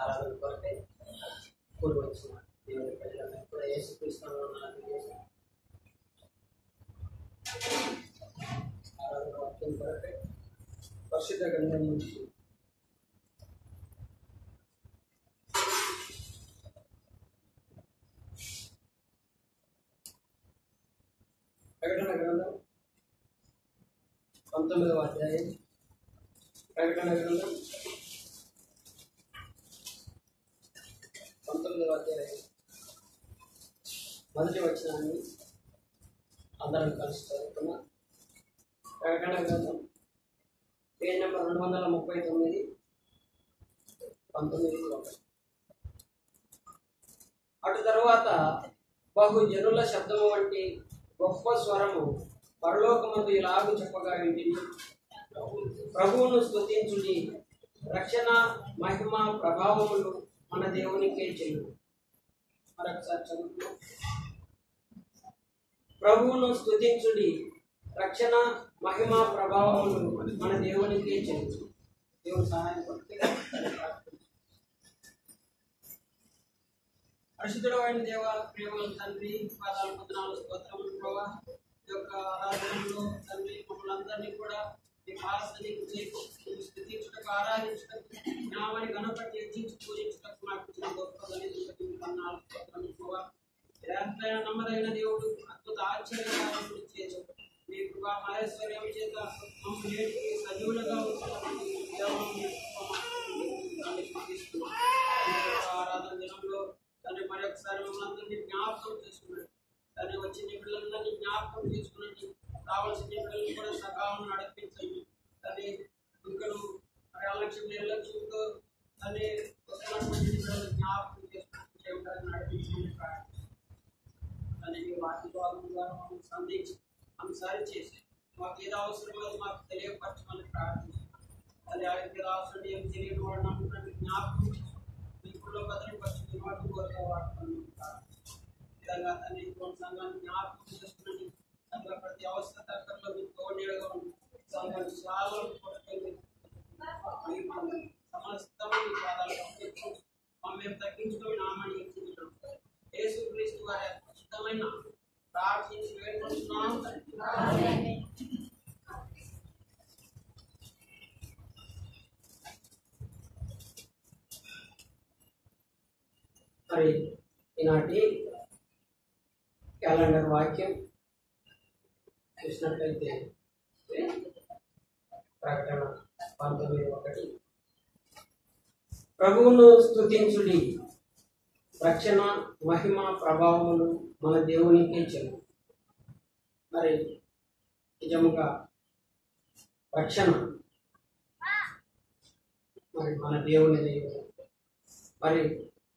ఆరాధన కొరకై కూడి వచ్చిన దేవుని ప్రజలందరూ కూడా యేసుక్రీస్తునామమున తెలియజేస్తున్నాను. ఆరాధన వాక్యం కొరకై పరిశుద్ధ గ్రంథం నుంచి ప్రకటన గ్రంథం పంతొమ్మిదవ అధ్యాయం ప్రకటన గ్రంథం పంతొమ్మిదవ అధ్యాయం మొదటి వచనాన్ని అందరం కలిసి చదువుకున్నాం ప్రకటన గ్రంథం పేజ్ నెంబర్ రెండు వందల ముప్పై తొమ్మిది పంతొమ్మిది ఒకటి అటు తరువాత బహు జనుల శబ్దము వంటి గొప్ప స్వరము పరలోకమందు ఇలాగు చెప్పగా వింటిని ప్రభువును స్తుతించుడి రక్షణ మహిమ ప్రభావములు మన దేవునికే చెల్లు మరొకసారి చదువుతున్నాం ప్రభువును స్తుతించుడి రక్షణ మహిమ ప్రభావములు మన దేవునికే చెల్లు దేవుని సహాయం కొరకు పరిశుద్ధుడు అయిన దేవ ప్రేమ తండ్రి పాదాల పద్నాలుగు స్తోత్రములు ప్రభా ఈ యొక్క ఆరాధనలో తండ్రి మమ్మల్ని అందరినీ కూడా మీ పాలసనికి చేసి స్థితించుటకు ఆరాధించుటకు నామని గణపతి హెచ్చించి పూజించుటకు నాకు ఇచ్చిన గొప్ప గణించుటకు పద్నాలుగు స్తోత్రములు ప్రభా నిరంతర నమ్మదగిన దేవుడు అద్భుత ఆశ్చర్యకార్యములు చేసు మీ కృపా మహేశ్వర్యం చేత మమ్మల్ని నేటికి సజీవులుగా ఉంచినటువంటి దేవాన్ని తండ్రి స్తుతిస్తున్నాం. ఈ యొక్క ఆరాధన దినంలో తండ్రి మరి ఒకసారి మమ్మల్ని అందరినీ జ్ఞాపకం చేసుకున్నాడు తండ్రి వచ్చిన పిల్లలందరినీ జ్ఞాపకం చేసుకునండి రావాల్సిన పిల్లల్ని కూడా సకాలం నడిపించండి తండ్రి ఇంకను మరి అలక్ష్యం నిర్లక్ష్యంతో తండ్రి వస్తున్నటువంటి పిల్లలను జ్ఞాపకం చేసుకుని చేయడానికి నడిపించమని ప్రార్థిస్తున్నాం తండ్రి మీ వాక్య భాగం ద్వారా మమ్మల్ని సంధించి మమ్మల్ని సరి చేసి మాకు ఏదో అవసరమో అది మాకు తెలియపరచమని ప్రార్థిస్తున్నాం తండ్రి ఆ యొక్క అవసరం ఏం తెలియని వాడు నమ్ముకున్న జ్ఞాపకం చేసుకుని ఇప్పుడు బదులు పరిస్థితి వాటి కోరిక వాడుతున్నాం విధంగా తండ్రి కొన్ని సంఘాన్ని జ్ఞాపకం చేసుకుని సంఘ ప్రతి అవసర తగ్గట్లో మీకు తోడేడుగా ఉంది సంఘం చాలా కొరకలు సమస్తమైన పాదాలు పంపించు మమ్మల్ని తగ్గించుకొని నామని హెచ్చించడం యేసు క్రీస్తు వారి అద్భుతమైన ప్రార్థించి వేడుకుంటున్నాం తండ్రి. మరి ఈనాటి క్యాలెండర్ వాక్యం చూసినట్లయితే ప్రకటన పంతొమ్మిది ఒకటి ప్రభువును స్తుతించుడి రక్షణ మహిమ ప్రభావములు మన దేవునికే చెల్లు మరి నిజముగా రక్షణ మరి మన దేవుని దైవం మరి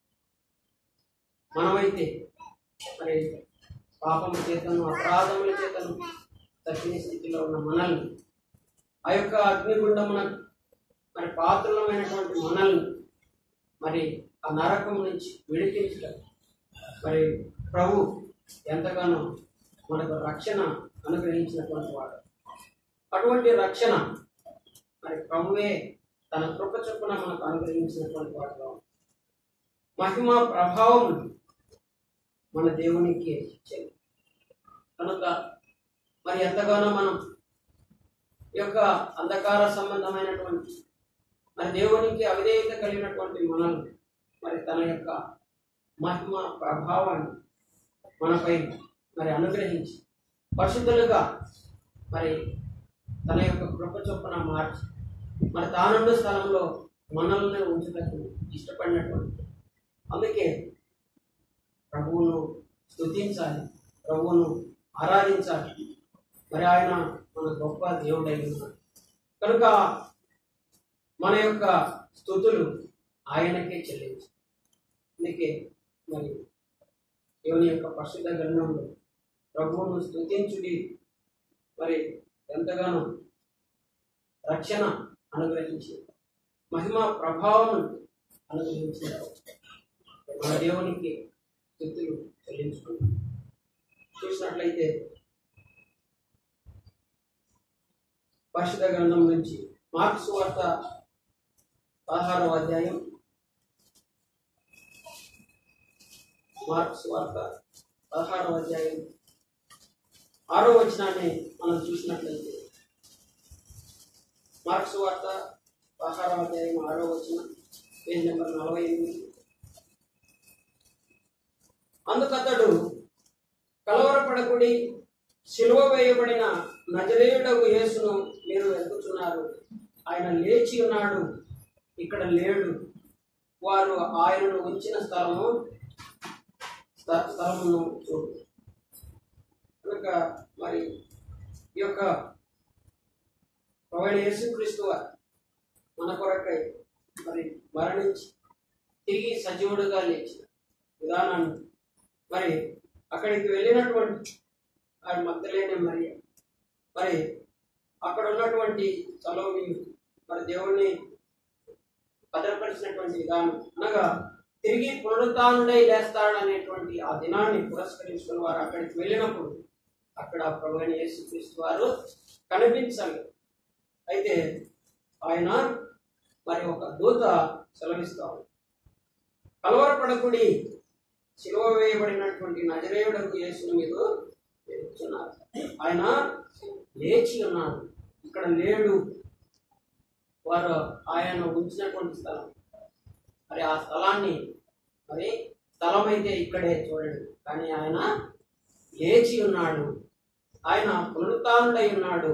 మనమైతే మరి పాపము చేతను అపరాధముల చేతను తప్పిన స్థితిలో ఉన్న మనల్ని ఆ యొక్క అగ్నిగుండమున మరి పాత్రలమైనటువంటి మనల్ని మరి ఆ నరకం నుంచి విడిపించడం మరి ప్రభు ఎంతగానో మనకు రక్షణ అనుగ్రహించినటువంటి వాడు అటువంటి రక్షణ మరి ప్రభువే తన కృప చొప్పున మనకు అనుగ్రహించినటువంటి వాడుగా ఉన్నాడు. మహిమ ప్రభావం మన దేవునికి ఇచ్చేది కనుక మరి ఎంతగానో మనం ఈ యొక్క అంధకార సంబంధమైనటువంటి మరి దేవునికి అవిధేయత కలిగినటువంటి మనల్ని మరి తన యొక్క మహిమ ప్రభావాన్ని మనపై మరి అనుగ్రహించి పరిశుద్ధులుగా మరి తన యొక్క కృప చొప్పున మార్చి మరి తానుండు స్థలంలో మనల్ని ఉంచుటకు ఇష్టపడినటువంటి అందుకే ప్రభువును స్తుతించాలి ప్రభువును ఆరాధించాలి మరి ఆయన మన గొప్ప దేవుడై ఉన్నాడు కనుక మన యొక్క స్థుతులు ఆయనకే చెల్లించాలి అందుకే మరి దేవుని యొక్క పరిశుద్ధ గ్రంథంలో ప్రభువును స్తుతించుడి మరి ఎంతగానో రక్షణ అనుగ్రహించి మహిమ ప్రభావం అనుగ్రహించిన మన దేవునికి స్థుతులు చెల్లించుకున్నాం చూసినట్లయితే పరిశుద్ధ గ్రంథం నుంచి మార్క్స్ వార్త పదహారవ అధ్యాయం మార్క్స్ వార్త పదహారవ అధ్యాయం ఆరో వచనాన్ని మనం చూసినట్లయితే మార్క్స్ వార్త పదహారవ అధ్యాయం ఆరో వచనం పేజ్ నెంబర్ నలభై ఎనిమిది అందుకతడు కలవరపడకుడి సిలువ వేయబడిన నజరేయుడకు యేసును మీరు వెతుకుతున్నారు ఆయన లేచి ఉన్నాడు ఇక్కడ లేడు వారు ఆయనను ఉంచిన స్థలము స్థ- స్థలమును చూడు కనుక మరి ఈ యొక్క ప్రవీణ యేసుక్రీస్తు వారు మన కొరకై మరి మరణించి తిరిగి సజీవుడుగా లేచిన విధానాన్ని మరి అక్కడికి వెళ్ళినటువంటి ఆ మద్దలేని మరి మరి అక్కడ ఉన్నటువంటి చలవని మరి దేవుణ్ణి భద్రపరిచినటువంటి విధానం అనగా తిరిగి పునరుత్డై లేస్తాడనేటువంటి ఆ దినాన్ని పురస్కరించుకుని వారు అక్కడికి వెళ్ళినప్పుడు అక్కడ ప్రభు అయిన యేసుక్రీస్తు వారు కనిపించాలి అయితే ఆయన మరి ఒక దూత సెలవిస్తాడు కలవరపడకుడి సిలువ వేయబడినటువంటి నజరేయుడకు యేసుని మీరు వెతుకుతున్నారు ఆయన లేచి ఉన్నాడు ఇక్కడ లేడు వారు ఆయన ఉంచినటువంటి స్థలం మరి ఆ స్థలాన్ని మరి స్థలం అయితే ఇక్కడే చూడండి కానీ ఆయన లేచి ఉన్నాడు ఆయన పునరుత్డై ఉన్నాడు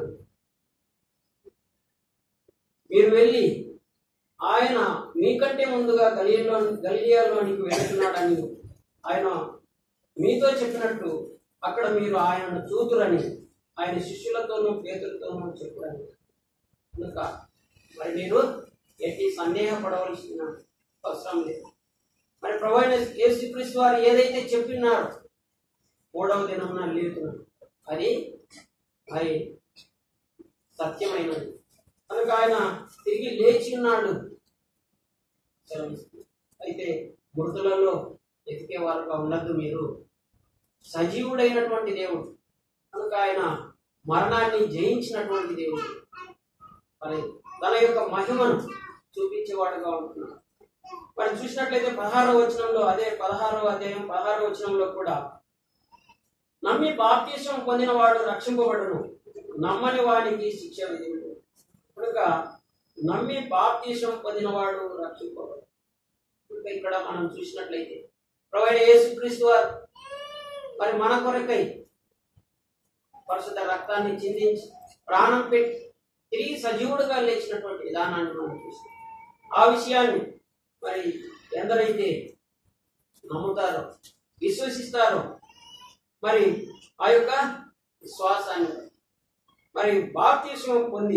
మీరు వెళ్ళి ఆయన మీకంటే ముందుగా గలియలో గలియాలోనికి వెళుతున్నాడని ఆయన మీతో చెప్పినట్టు అక్కడ మీరు ఆయనను చూతురని ఆయన శిష్యులతోనూ పేతులతోనూ చెప్పురని కనుక మరి మీరు ఎట్టి సందేహపడవలసిన అవసరం లేదు మరి ప్రొవైడ్ యేసుక్రీస్తు వారు ఏదైతే చెప్పినారో మూడవ దినమున లేతున్నాడు అది మరి సత్యమైనది కనుక ఆయన తిరిగి లేచి ఉన్నాడు సెలవిస్తుంది. అయితే మృతులలో ఎతికే వారుగా ఉండద్దు మీరు సజీవుడైనటువంటి దేవుడు కనుక ఆయన మరణాన్ని జయించినటువంటి దేవుడు మరి తన యొక్క మహిమను చూపించేవాడుగా ఉంటున్నాడు మరి చూసినట్లయితే పదహారో వచనంలో అదే పదహారో అధ్యాయం పదహారో వచనంలో కూడా నమ్మి బాప్తీసం పొందినవాడు రక్షింపబడును నమ్మని వాడికి శిక్ష విధింపు కనుక నమ్మి బాప్తీసం పొందినవాడు రక్షింపబడు కనుక ఇక్కడ మనం చూసినట్లయితే ప్రొవైడ్ యేసుక్రీస్తు వారు మరి మన కొరకై పరిశుద్ధ రక్తాన్ని చిందించి ప్రాణం పెట్టి తిరిగి సజీవుడుగా లేచినటువంటి విధానాన్ని మనం చూస్తాం ఆ విషయాన్ని మరి ఎందరైతే నమ్ముతారో విశ్వసిస్తారో మరి ఆ యొక్క విశ్వాసాన్ని మరి బాప్తీసం పొంది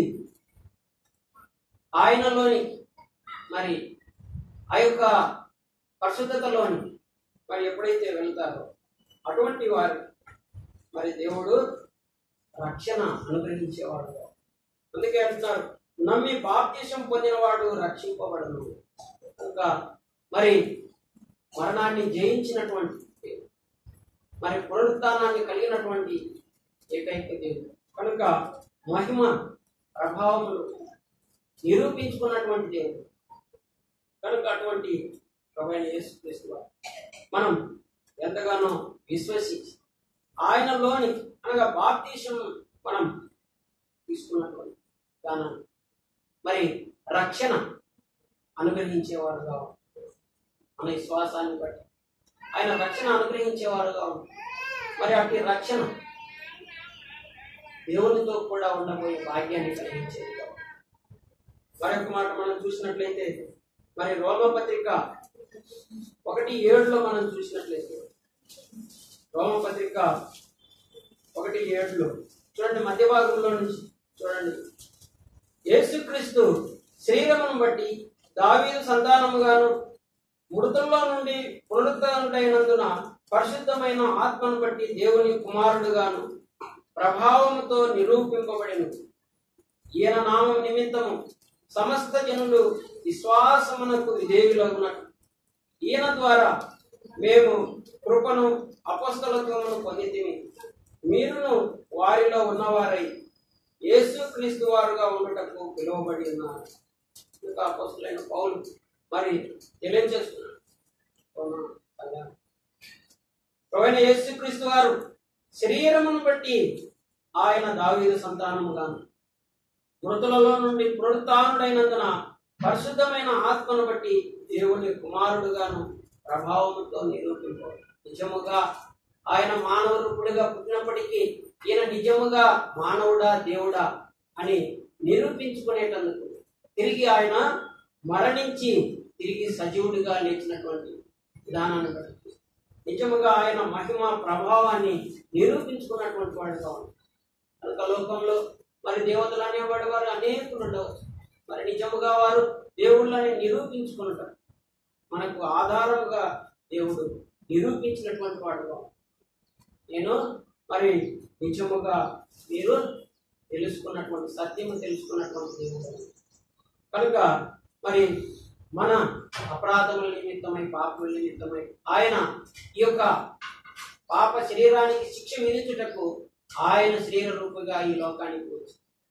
ఆయనలోని మరి ఆ యొక్క పరిశుద్ధతలోని మరి ఎప్పుడైతే వెళ్తారో అటువంటి వారు మరి దేవుడు రక్షణ అనుగ్రహించేవాడు అందుకే అంటున్నారు నమ్మి బాప్తీసం పొందినవాడు రక్షింపబడను కనుక మరి మరణాన్ని జయించినటువంటి దేవుడు. మరి పునరుత్థానాన్ని కలిగినటువంటి ఏకైక దేవుడు కనుక మహిమ ప్రభావములు నిరూపించుకున్నటువంటి దేవుడు కనుక అటువంటి ప్రభైన యేసుక్రీస్తు వారు మనం ఎంతగానో విశ్వసించి ఆయనలోని అనగా బాప్తీసం మనం తీసుకున్నటువంటి దానాన్ని మరి రక్షణ అనుగ్రహించేవారుగా ఉంటారు. మన విశ్వాసాన్ని బట్టి ఆయన రక్షణ అనుగ్రహించేవారుగా ఉంటారు. మరి అట్టి రక్షణ దేవునితో కూడా ఉండబోయే భాగ్యాన్ని కలిగించేది మరొక మాట మనం చూసినట్లయితే మరి రోమపత్రిక ఒకటి ఏడులో మనం చూసినట్లయితే రోమపత్రిక ఒకటి ఏడులో చూడండి మధ్య భాగంలో నుంచి చూడండి యేసుక్రీస్తు శరీరమును బట్టి దావీదు సంతానముగాను మృతుల్లో నుండి పునరుద్ధరణుడైనందున పరిశుద్ధమైన ఆత్మను బట్టి దేవుని కుమారుడుగాను ప్రభావముతో నిరూపింపబడిను ఈయన నామం నిమిత్తము సమస్త జనులు విశ్వాసమునకు విధేయులగునట్టు ఈయన ద్వారా మేము కృపను అపస్తలత్వమును పొందితిమి మీరును వారిలో ఉన్నవారై యేసు క్రీస్తు వారుగా ఉండుటకు పిలువబడి ఉన్నారు ఇంకా అపస్తులైన పౌలు మరి తెలియజేస్తున్నాడు అవునా? కదా? ప్రవీణ యేసుక్రీస్తు వారు శరీరమును బట్టి ఆయన దావీదు సంతానముగాను మృతులలో నుండి పునరుత్డైనందున పరిశుద్ధమైన ఆత్మను బట్టి దేవుని కుమారుడుగాను ప్రభావముతో నిరూపింప నిజముగా ఆయన మానవ రూపుడిగా పుట్టినప్పటికీ ఈయన నిజముగా మానవుడా దేవుడా అని నిరూపించుకునేటందుకు తిరిగి ఆయన మరణించి తిరిగి సజీవుడిగా లేచినటువంటి విధానాన్ని బట్టి నిజముగా ఆయన మహిమ ప్రభావాన్ని నిరూపించుకున్నటువంటి వాడుగా ఉంది కనుక లోకంలో మరి దేవతలు అనేవాడు వారు అనేకులు ఉండవచ్చు మరి నిజముగా వారు దేవుళ్ళని నిరూపించుకుంటారు మనకు ఆధారముగా దేవుడు నిరూపించినటువంటి వాడుగా ఉన్నాడు. నేను మరి నిజముగా మీరు తెలుసుకున్నటువంటి సత్యము తెలుసుకున్నటువంటి దేవుడు కనుక మరి మన అపరాధముల నిమిత్తమై పాపముల నిమిత్తమై ఆయన ఈ యొక్క పాప శరీరానికి శిక్ష విధించుటకు ఆయన శరీర రూపంగా ఈ లోకానికి వచ్చి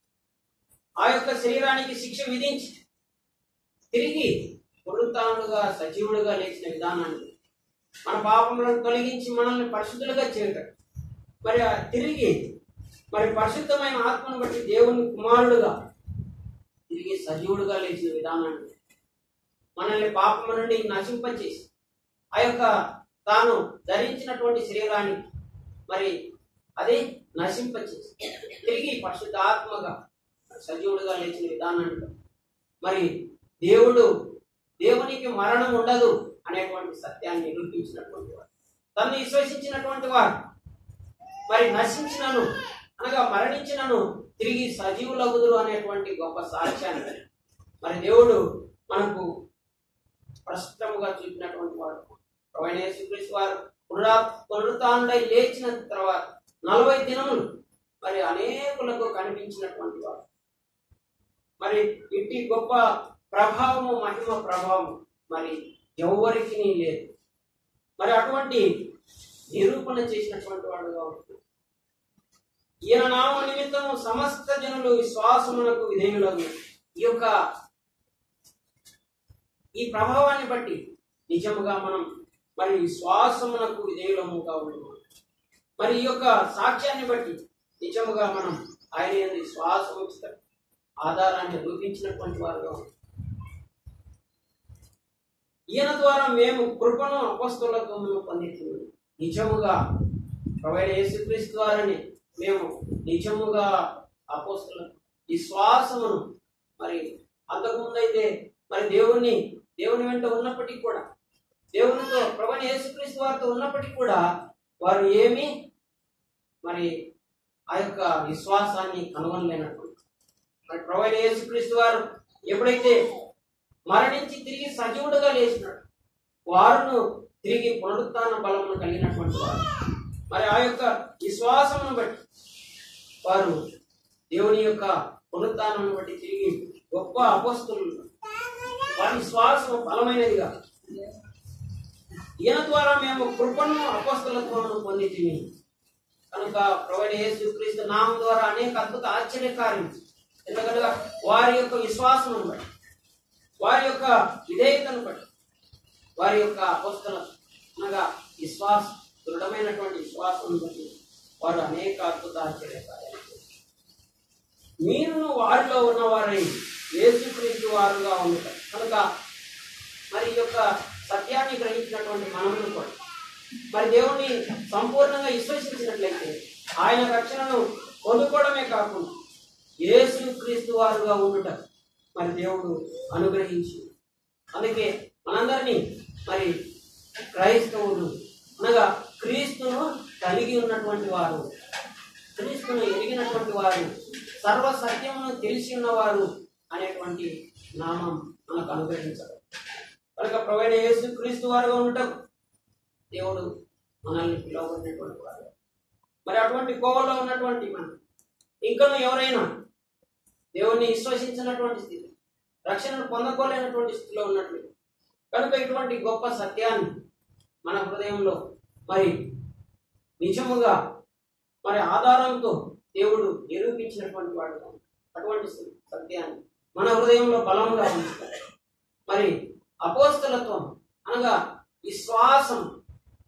ఆ యొక్క శరీరానికి శిక్ష విధించి తిరిగి పునరుత్నుడుగా సజీవుడుగా లేచిన విధానాన్ని మన పాపములను తొలగించి మనల్ని పరిశుద్ధులుగా చేయటం మరి ఆ తిరిగి మరి పరిశుద్ధమైన ఆత్మను బట్టి దేవుని కుమారుడుగా తిరిగి సజీవుడుగా లేచిన విధానాన్ని మనల్ని పాపము నుండి నశింపచేసి ఆ యొక్క తాను ధరించినటువంటి శరీరాన్ని మరి అది నశింపచేసి తిరిగి పరిశుద్ధ ఆత్మగా సజీవుడుగా లేచిన విధానాన్ని మరి దేవుడు దేవునికి మరణం ఉండదు అనేటువంటి సత్యాన్ని నిరూపించినటువంటి వాడు తను విశ్వసించినటువంటి వారు మరి నశించినను అనగా మరణించినను తిరిగి సజీవులగుదురు అనేటువంటి గొప్ప సాక్ష్యాన్ని మరి దేవుడు మనకు స్పష్టముగా చూపినటువంటి వాడు ప్రవీణ యేసుక్రీస్తు వారు పునరా పునరుత్డై లేచిన తర్వాత నలభై దినములు మరి అనేకులకు కనిపించినటువంటి వాడు మరి ఇట్టి గొప్ప ప్రభావము మహిమ ప్రభావము మరి ఎవరికి లేదు మరి అటువంటి నిరూపణ చేసినటువంటి వాడుగా ఉంటుంది ఈయన నామ నిమిత్తము సమస్త జనులు విశ్వాసమునకు విధేయులకు ఈ యొక్క ఈ ప్రభావాన్ని బట్టి నిజముగా మనం మరి విశ్వాసమునకు విధేయులముగా ఉన్నాం మరి ఈ యొక్క సాక్ష్యాన్ని బట్టి నిజముగా మనం ఆయన యందు విశ్వాసం ఉంచుతాం ఆధారాన్ని రూపించినటువంటి వారుగా ఉన్నాం. ఈయన ద్వారా మేము కృపను అపస్తులతో మేము పొందుతున్నాం నిజముగా ప్రవైన యేసుక్రీస్తు ద్వారానే మేము నిజముగా అపోస్తుల విశ్వాసమును మరి అంతకుముందైతే మరి దేవుణ్ణి దేవుని వెంట ఉన్నప్పటికీ కూడా దేవునితో ప్రవణ యేసుక్రీస్తు వారితో ఉన్నప్పటికీ కూడా వారు ఏమి మరి ఆ యొక్క విశ్వాసాన్ని కనుగొనలేనటువంటి మరి ప్రవణ యేసుక్రీస్తు వారు ఎప్పుడైతే మరణించి తిరిగి సజీవుడుగా లేచినాడు వారును తిరిగి పునరుత్థాన బలమును కలిగినటువంటి వారు మరి ఆ యొక్క విశ్వాసమును బట్టి వారు దేవుని యొక్క పునరుత్థానం బట్టి తిరిగి గొప్ప అపోస్తులు వారి విశ్వాసం బలమైనదిగా ఈయన ద్వారా మేము కృపను అపోస్తులత్వమును పొందితిమి కనుక ప్రవణ యేసుక్రీస్తు నామం ద్వారా అనేక అద్భుత ఆశ్చర్యకార్యం ఎందుకనగా వారి యొక్క విశ్వాసమును బట్టి వారి యొక్క విధేయతను బట్టి వారి యొక్క అపోస్తల అనగా విశ్వాస దృఢమైనటువంటి విశ్వాసం బట్టి వారు అనేక అద్భుత ఆశ్చర్యకార్యాలు చేశారు. మీరును వారిలో ఉన్నవారై యేసుక్రీస్తు వారుగా ఉంటారు కనుక మరి ఈ యొక్క సత్యాన్ని గ్రహించినటువంటి మనమును కూడా మరి దేవుణ్ణి సంపూర్ణంగా విశ్వసించినట్లయితే ఆయన రక్షణను పొందుకోవడమే కాకుండా యేసు క్రీస్తు వారుగా ఉండుట మరి దేవుడు అనుగ్రహించి అందుకే మనందరినీ మరి క్రైస్తవులు అనగా క్రీస్తును కలిగి ఉన్నటువంటి వారు క్రీస్తును ఎరిగినటువంటి వారు సర్వ సత్యమును తెలిసి ఉన్నవారు అనేటువంటి నామం మనకు అనుగ్రహించారు కనుక ప్రవీణ యేసు క్రీస్తు వారుగా ఉండటం దేవుడు మనల్ని పిలువబడినటువంటి వారు మరి అటువంటి కోవలో ఉన్నటువంటి మనం ఇంకను ఎవరైనా దేవుణ్ణి విశ్వసించినటువంటి స్థితి రక్షణను పొందకోలేనటువంటి స్థితిలో ఉన్నట్లు కనుక ఇటువంటి గొప్ప సత్యాన్ని మన హృదయంలో మరి నిజముగా మరి ఆధారంతో దేవుడు నిరూపించినటువంటి వాడు అటువంటి సత్యాన్ని మన హృదయంలో బలంగా ఉంచుతాడు మరి అపోస్తలత్వం అనగా విశ్వాసం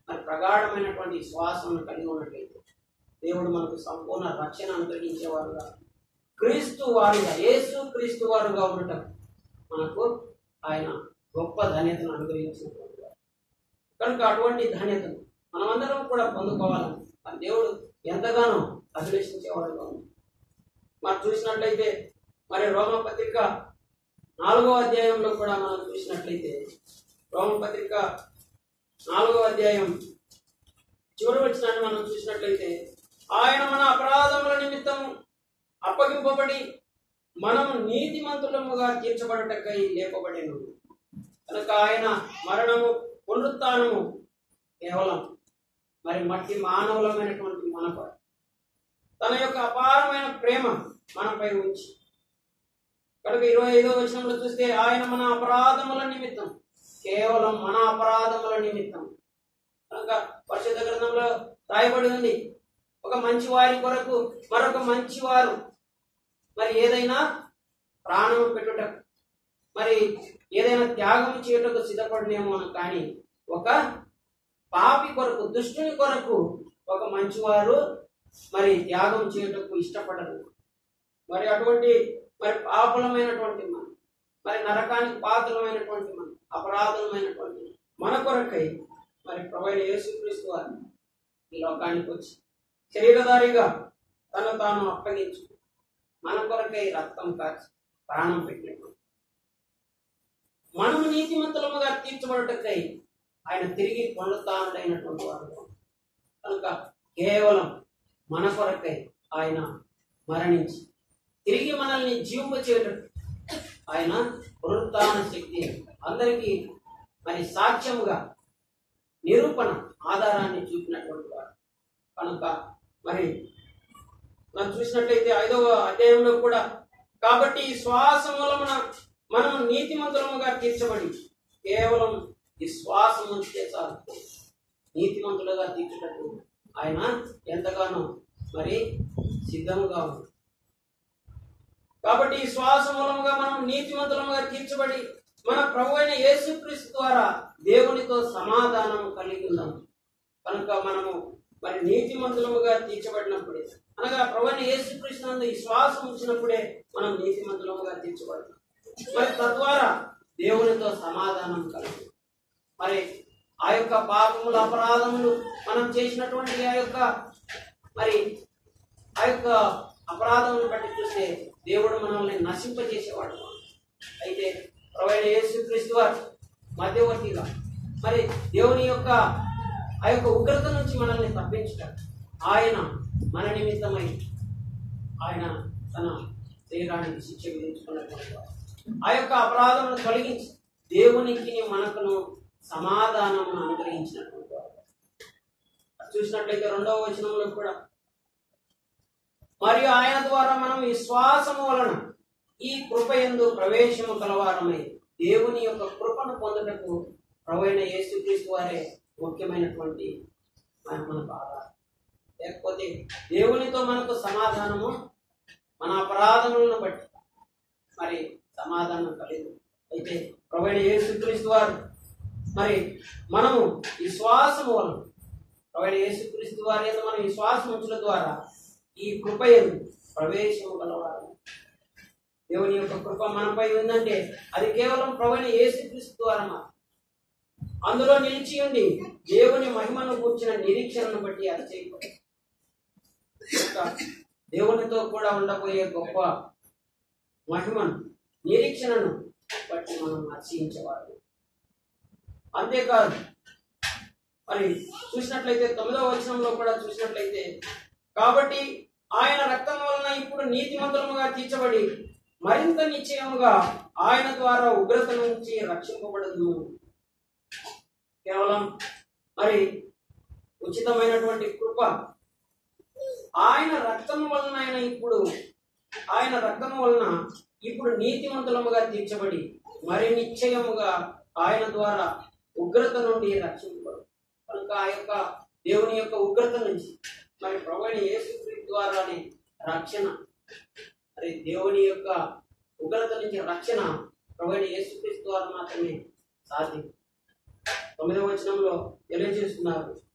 మరి ప్రగాఢమైనటువంటి విశ్వాసం కలిగి ఉన్నట్లయితే దేవుడు మనకు సంపూర్ణ రక్షణ అనుగ్రహించేవారుగా క్రీస్తు వారుగా యేసు క్రీస్తు వారుగా ఉండటం మనకు ఆయన గొప్ప ధన్యతను అనుగ్రహించినటువంటి వారు. కనుక అటువంటి ధన్యతను మనమందరం కూడా పొందుకోవాలని ఆ దేవుడు ఎంతగానో అభిలషించేవాడుగా ఉంది మరి చూసినట్లయితే మరి రోమ పత్రిక నాలుగో అధ్యాయంలో కూడా మనం చూసినట్లయితే రోమ పత్రిక నాలుగో అధ్యాయం చివరి వచ్చినాన్ని మనం చూసినట్లయితే ఆయన మన అపరాధముల నిమిత్తం అప్పగింపబడి మనము నీతిమంతులముగా తీర్చబడటకై లేపబడిను కనుక ఆయన మరణము పునరుత్థానము కేవలం మరి మట్టి మానవులమైనటువంటి మనపై తన యొక్క అపారమైన ప్రేమ మనపై ఉంచి కనుక ఇరవై ఐదో వచనంలో చూస్తే ఆయన మన అపరాధముల నిమిత్తం కేవలం మన అపరాధముల నిమిత్తం కనుక పరిశుద్ధ గ్రంథంలో రాయబడి ఉంది ఒక మంచి వారి కొరకు మరొక మంచి వారు మరి ఏదైనా ప్రాణం పెట్టుట మరి ఏదైనా త్యాగం చేయటకు సిద్ధపడినేమో అని కానీ ఒక పాపి కొరకు దుష్టుని కొరకు ఒక మంచివారు మరి త్యాగం చేయటకు ఇష్టపడరు మరి అటువంటి మరి పాపులమైనటువంటి మనం మరి నరకానికి పాత్రమైనటువంటి మనం అపరాధమైనటువంటి మన కొరకై మరి ప్రొవైడ్ యేసుక్రీస్తు వారు ఈ లోకానికి వచ్చి శరీరధారిగా తను తాను అప్పగించు మన కొరకై రక్తం కాచి ప్రాణం పెట్టినప్పుడు మనము నీతిమంతులముగా తీర్చబడటకై ఆయన తిరిగి పొందుతానుడైనటువంటి వాడు కనుక కేవలం మన కొరకై ఆయన మరణించి తిరిగి మనల్ని జీవింపచేయటం ఆయన పునరుత్థాన శక్తి అందరికీ మరి సాక్ష్యముగా నిరూపణ ఆధారాన్ని చూపినటువంటి వాడు కనుక మరి మనం చూసినట్లయితే ఐదవ అధ్యాయంలో కూడా కాబట్టి ఈ శ్వాస మూలమున మనం నీతిమంతులముగా తీర్చబడి కేవలం ఈ శ్వాస ఉంచితే చాలు నీతిమంతులుగా తీర్చుటకు ఆయన ఎంతగానో మరి సిద్ధముగా ఉంది కాబట్టి ఈ శ్వాస మూలముగా మనం నీతిమంతులముగా తీర్చబడి మన ప్రభు అయిన యేసుక్రీస్తు ద్వారా దేవునితో సమాధానం కలిగి ఉన్నాం కనుక మనము మరి నీతిమంతులముగా తీర్చబడినప్పుడే అనగా ప్రభు అయిన యేసుక్రీస్తు నందు ఈ శ్వాసం ఉంచినప్పుడే మనం నీతిమంతులముగా తీర్చబడతాం మరి తద్వారా దేవునితో సమాధానం కలిగి మరి ఆ యొక్క పాపములు అపరాధములు మనం చేసినటువంటి ఆ యొక్క మరి ఆ యొక్క అపరాధములను బట్టి చూస్తే దేవుడు మనల్ని నశింపజేసేవాడు అయితే ప్రవైన యేసుక్రీస్తు వారు మధ్యవర్తిగా మరి దేవుని యొక్క ఆ యొక్క ఉగ్రత నుంచి మనల్ని తప్పించుట ఆయన మన నిమిత్తమై ఆయన తన శరీరానికి శిక్ష విధించుకున్నటువంటి వాడు. ఆ యొక్క అపరాధమును తొలగించి దేవునికి మనకును సమాధానమును అనుగ్రహించినటువంటి వాడు. చూసినట్లయితే రెండవ వచనంలో కూడా మరియు ఆయన ద్వారా మనం విశ్వాసము వలన ఈ కృప ఎందు ప్రవేశము కలవారమై దేవుని యొక్క కృపను పొందుటకు ప్రవైన యేసుక్రీస్తు వారే ముఖ్యమైనటువంటి మన మనకు ఆధారం లేకపోతే దేవునితో మనకు సమాధానము మన అపరాధములను బట్టి మరి సమాధానం కలిగి అయితే ప్రవైన యేసుక్రీస్తు వారు మరి మనము విశ్వాసము వలన ప్రవైన యేసుక్రీస్తు వారి యందు మనం విశ్వాసం ఉంచడం ద్వారా ఈ కృప ఎందు ప్రవేశము గలవారు దేవుని యొక్క కృప మనపై ఉందంటే అది కేవలం ప్రవీణ యేసుక్రీస్తు ద్వారా మాత్రమే. అందులో నిలిచి ఉండి దేవుని మహిమను కూర్చిన నిరీక్షణను బట్టి అది చేయకూడదు కనుక దేవునితో కూడా ఉండబోయే గొప్ప మహిమను నిరీక్షణను బట్టి మనం అర్చించేవాడు అంతేకాదు మరి చూసినట్లయితే తొమ్మిదవ వచనంలో కూడా చూసినట్లయితే కాబట్టి ఆయన రక్తం వలన ఇప్పుడు నీతిమంతులముగా తీర్చబడి మరింత నిశ్చయముగా ఆయన ద్వారా ఉగ్రత నుంచి రక్షింపబడదు కేవలం మరి ఉచితమైనటువంటి కృప ఆయన రక్తం వలన ఆయన ఇప్పుడు ఆయన రక్తం వలన ఇప్పుడు నీతిమంతులముగా తీర్చబడి మరి నిశ్చయముగా ఆయన ద్వారా ఉగ్రత నుండి రక్షింపబడు కనుక ఆ యొక్క దేవుని యొక్క ఉగ్రత నుంచి మరి ప్రభుని యేసుక్రీస్తు ద్వారానే రక్షణ మరి దేవుని యొక్క ఉగ్రత నుంచి రక్షణ ప్రభుని యేసుక్రీస్తు ద్వారా మాత్రమే సాధ్యం తొమ్మిదవ వచనంలో తెలియజేస్తున్నారు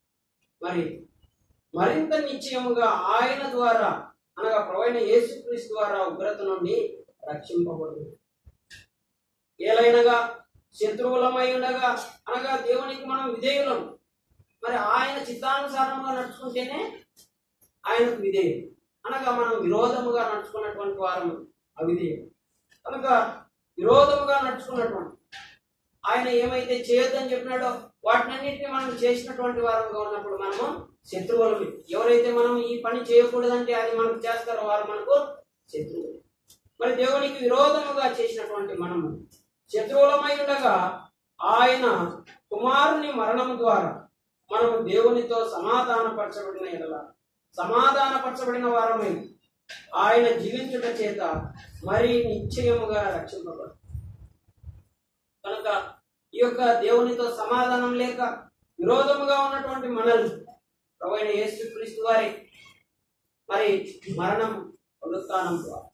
మరి మరింత నిశ్చయముగా ఆయన ద్వారా అనగా ప్రవైన యేసుక్రీస్తు ద్వారా ఉగ్రత నుండి రక్షింపబడు ఏలైనగా శత్రువులమై ఉండగా అనగా దేవునికి మనం విధేయులం మరి ఆయన చిత్తానుసారంగా నడుచుకుంటేనే ఆయనకు విధేయం అనగా మనం విరోధముగా నడుచుకున్నటువంటి వారము అవిధేయం కనుక విరోధముగా నడుచుకున్నటువంటి ఆయన ఏమైతే చేయొద్దని చెప్పినాడో వాటినన్నింటినీ మనం చేసినటువంటి వారంగా ఉన్నప్పుడు మనము శత్రువులమే ఎవరైతే మనం ఈ పని చేయకూడదంటే అది మనకు చేస్తారో వారు మనకు శత్రువులు మరి దేవునికి విరోధముగా చేసినటువంటి మనము శత్రువులమై ఉండగా ఆయన కుమారుని మరణం ద్వారా మనము దేవునితో సమాధానపరచబడిన ఎడల సమాధానపరచబడిన వారమై ఆయన జీవించుట చేత మరి నిశ్చయముగా రక్షింపబడు కనుక ఈ యొక్క దేవునితో సమాధానం లేక విరోధముగా ఉన్నటువంటి మనల్ని ప్రవైన యేసు క్రీస్తు వారి మరి మరణం పునరుత్థానం ద్వారా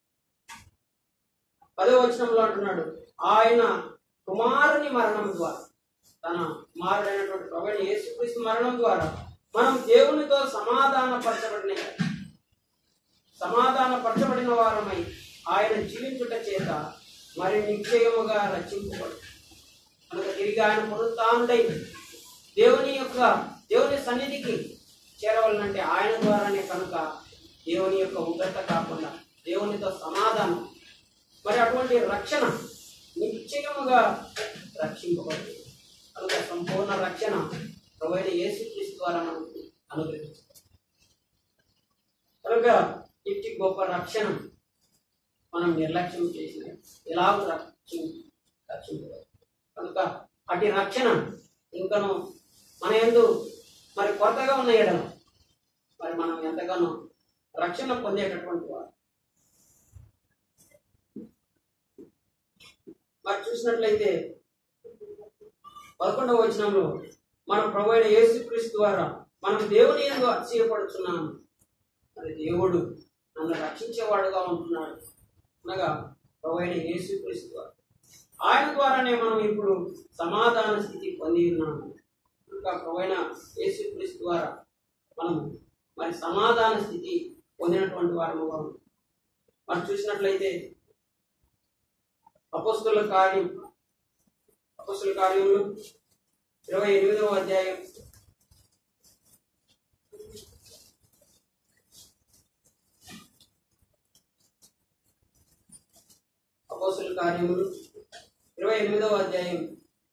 పదో వచనంలో అంటున్నాడు ఆయన కుమారుని మరణం ద్వారా తన కుమారుడైనటువంటి ప్రవీణ యేసుక్రీస్తు మరణం ద్వారా మనం దేవునితో సమాధాన పరచబడిన సమాధాన పరచబడిన వారమై ఆయన జీవించుట చేత మరి నిశ్చయముగా రక్షింపబడు కనుక తిరిగి ఆయన పునరుత్డై దేవుని యొక్క దేవుని సన్నిధికి చేరవాలంటే ఆయన ద్వారానే కనుక దేవుని యొక్క ఉగ్రత కాకుండా దేవునితో సమాధానం మరి అటువంటి రక్షణ నిశ్చయముగా రక్షింపబడుతుంది కనుక సంపూర్ణ రక్షణ ప్రొవైడ్ యేసుక్రీస్తు ద్వారా మనకు అనుగ్రహించారు కనుక ఇట్టి గొప్ప రక్షణ మనం నిర్లక్ష్యం చేసిన ఎలాగ రక్షి రక్షించలేదు కనుక అటు రక్షణ ఇంకను మన ఎందు మరి కొత్తగా ఉన్న ఎడల మరి మనం ఎంతగానో రక్షణ పొందేటటువంటి వారు మరి చూసినట్లయితే పదకొండవ వచనంలో మన ప్రభు అయిన యేసుక్రీస్తు ద్వారా మనం దేవుని ఎందు అతిశయపడుతున్నాము మరి దేవుడు నన్ను రక్షించేవాడుగా ఉంటున్నాడు అనగా ప్రభు అయిన యేసుక్రీస్తు ద్వారా ఆయన ద్వారానే మనం ఇప్పుడు సమాధాన స్థితి పొంది ఉన్నాము ఇంకా ప్రభు అయిన యేసుక్రీస్తు ద్వారా మనం మరి సమాధాన స్థితి పొందినటువంటి వారముగా ఉన్నాం మనం చూసినట్లయితే అపోస్తుల కార్యం అపోస్తుల కార్యములు ఇరవై ఎనిమిదవ అధ్యాయం అపోస్తుల కార్యములు ఇరవై ఎనిమిదవ అధ్యాయం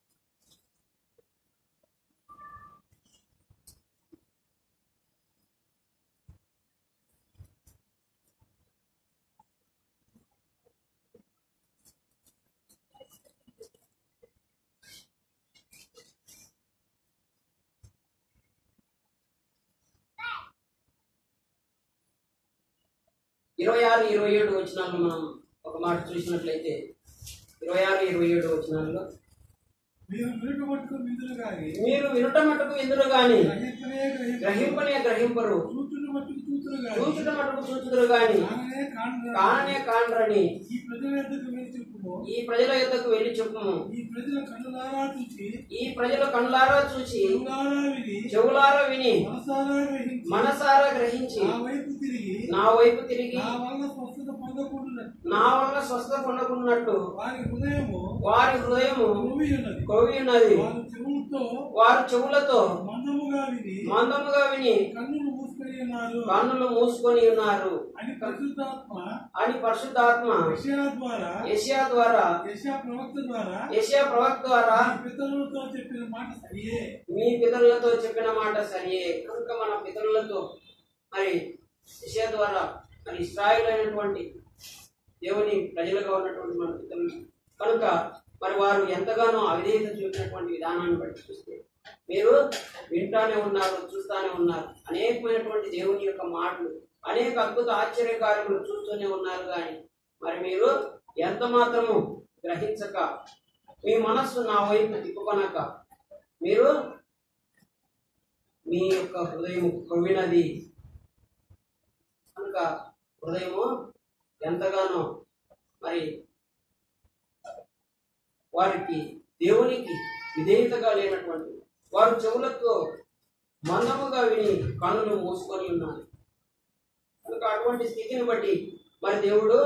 ఇరవై ఆరు ఇరవై ఏడు వచనాల్లో మనం ఒక మాట చూసినట్లయితే ఇరవై ఆరు ఇరవై ఏడు వచనాల్లో మీరు వినుట మట్టుకు విందులు కానీ మీరు వినుట మటుకు ఇందులో గాని గ్రహింపనే గ్రహింప గ్రహింపనే గ్రహింపరు చూచుట మట్టుకు చూతులు కానీ చూచుట మటుకు చూచుదురు గాని కాననే కానరా కాననే కానరని ఈ ప్రజల యొద్దకు వెళ్ళి చెప్పుము ఈ ప్రజల యొద్దకు వెళ్ళి చెప్పుము ఈ ప్రజల కన్నులారా చూసి ఈ ప్రజల కళ్ళారా చూచి చెవులారా విని చెవులారా విని మనసారా గ్రహించి మనసారా గ్రహించి నా వైపు తిరిగి నా వైపు తిరిగి నా వల్ల స్వస్థత పొందకుండా నా వల్ల స్వస్థత పొందకున్నట్టు వారి హృదయము వారి హృదయము భూమి ఉన్నది కొవి ఉన్నది వారు చెవులతో వారు చెవులతో మందముగా విని మందముగా విని కన్నులు మూసుకొని ఉన్నారు కన్నులు మూసుకొని ఉన్నారు అని పరిశుద్ధాత్మ అని పరిశుద్ధాత్మ యెషయా ద్వారా యెషయా ద్వారా యెషయా ప్రవక్త ద్వారా యెషయా ప్రవక్త ద్వారా ఈ పితరులతో చెప్పిన మాట సరియే మీ పితరులతో చెప్పిన మాట సరియే కనుక మన పితరులతో మరి యెషయా ద్వారా మరి ఇస్రాయిల్ అయినటువంటి దేవుని ప్రజలుగా ఉన్నటువంటి మన పితరులు కనుక మరి వారు ఎంతగానో అవిధేయత చూపినటువంటి విధానాన్ని బట్టి చూస్తే మీరు వింటానే ఉన్నారు చూస్తానే ఉన్నారు అనేకమైనటువంటి దేవుని యొక్క మాటలు అనేక అద్భుత ఆశ్చర్యకార్యములు చూస్తూనే ఉన్నారు కానీ మరి మీరు ఎంత మాత్రము గ్రహించక మీ మనస్సు నా వైపు తిప్పుకొనక మీరు మీ యొక్క హృదయం కొవ్వినది కనుక హృదయము ఎంతగానో మరి వారికి దేవునికి విధేయతగా లేనటువంటి వారు చెవులతో మందముగా విని కనులు మూసుకొని ఉన్నాను కనుక అటువంటి స్థితిని బట్టి మరి దేవుడు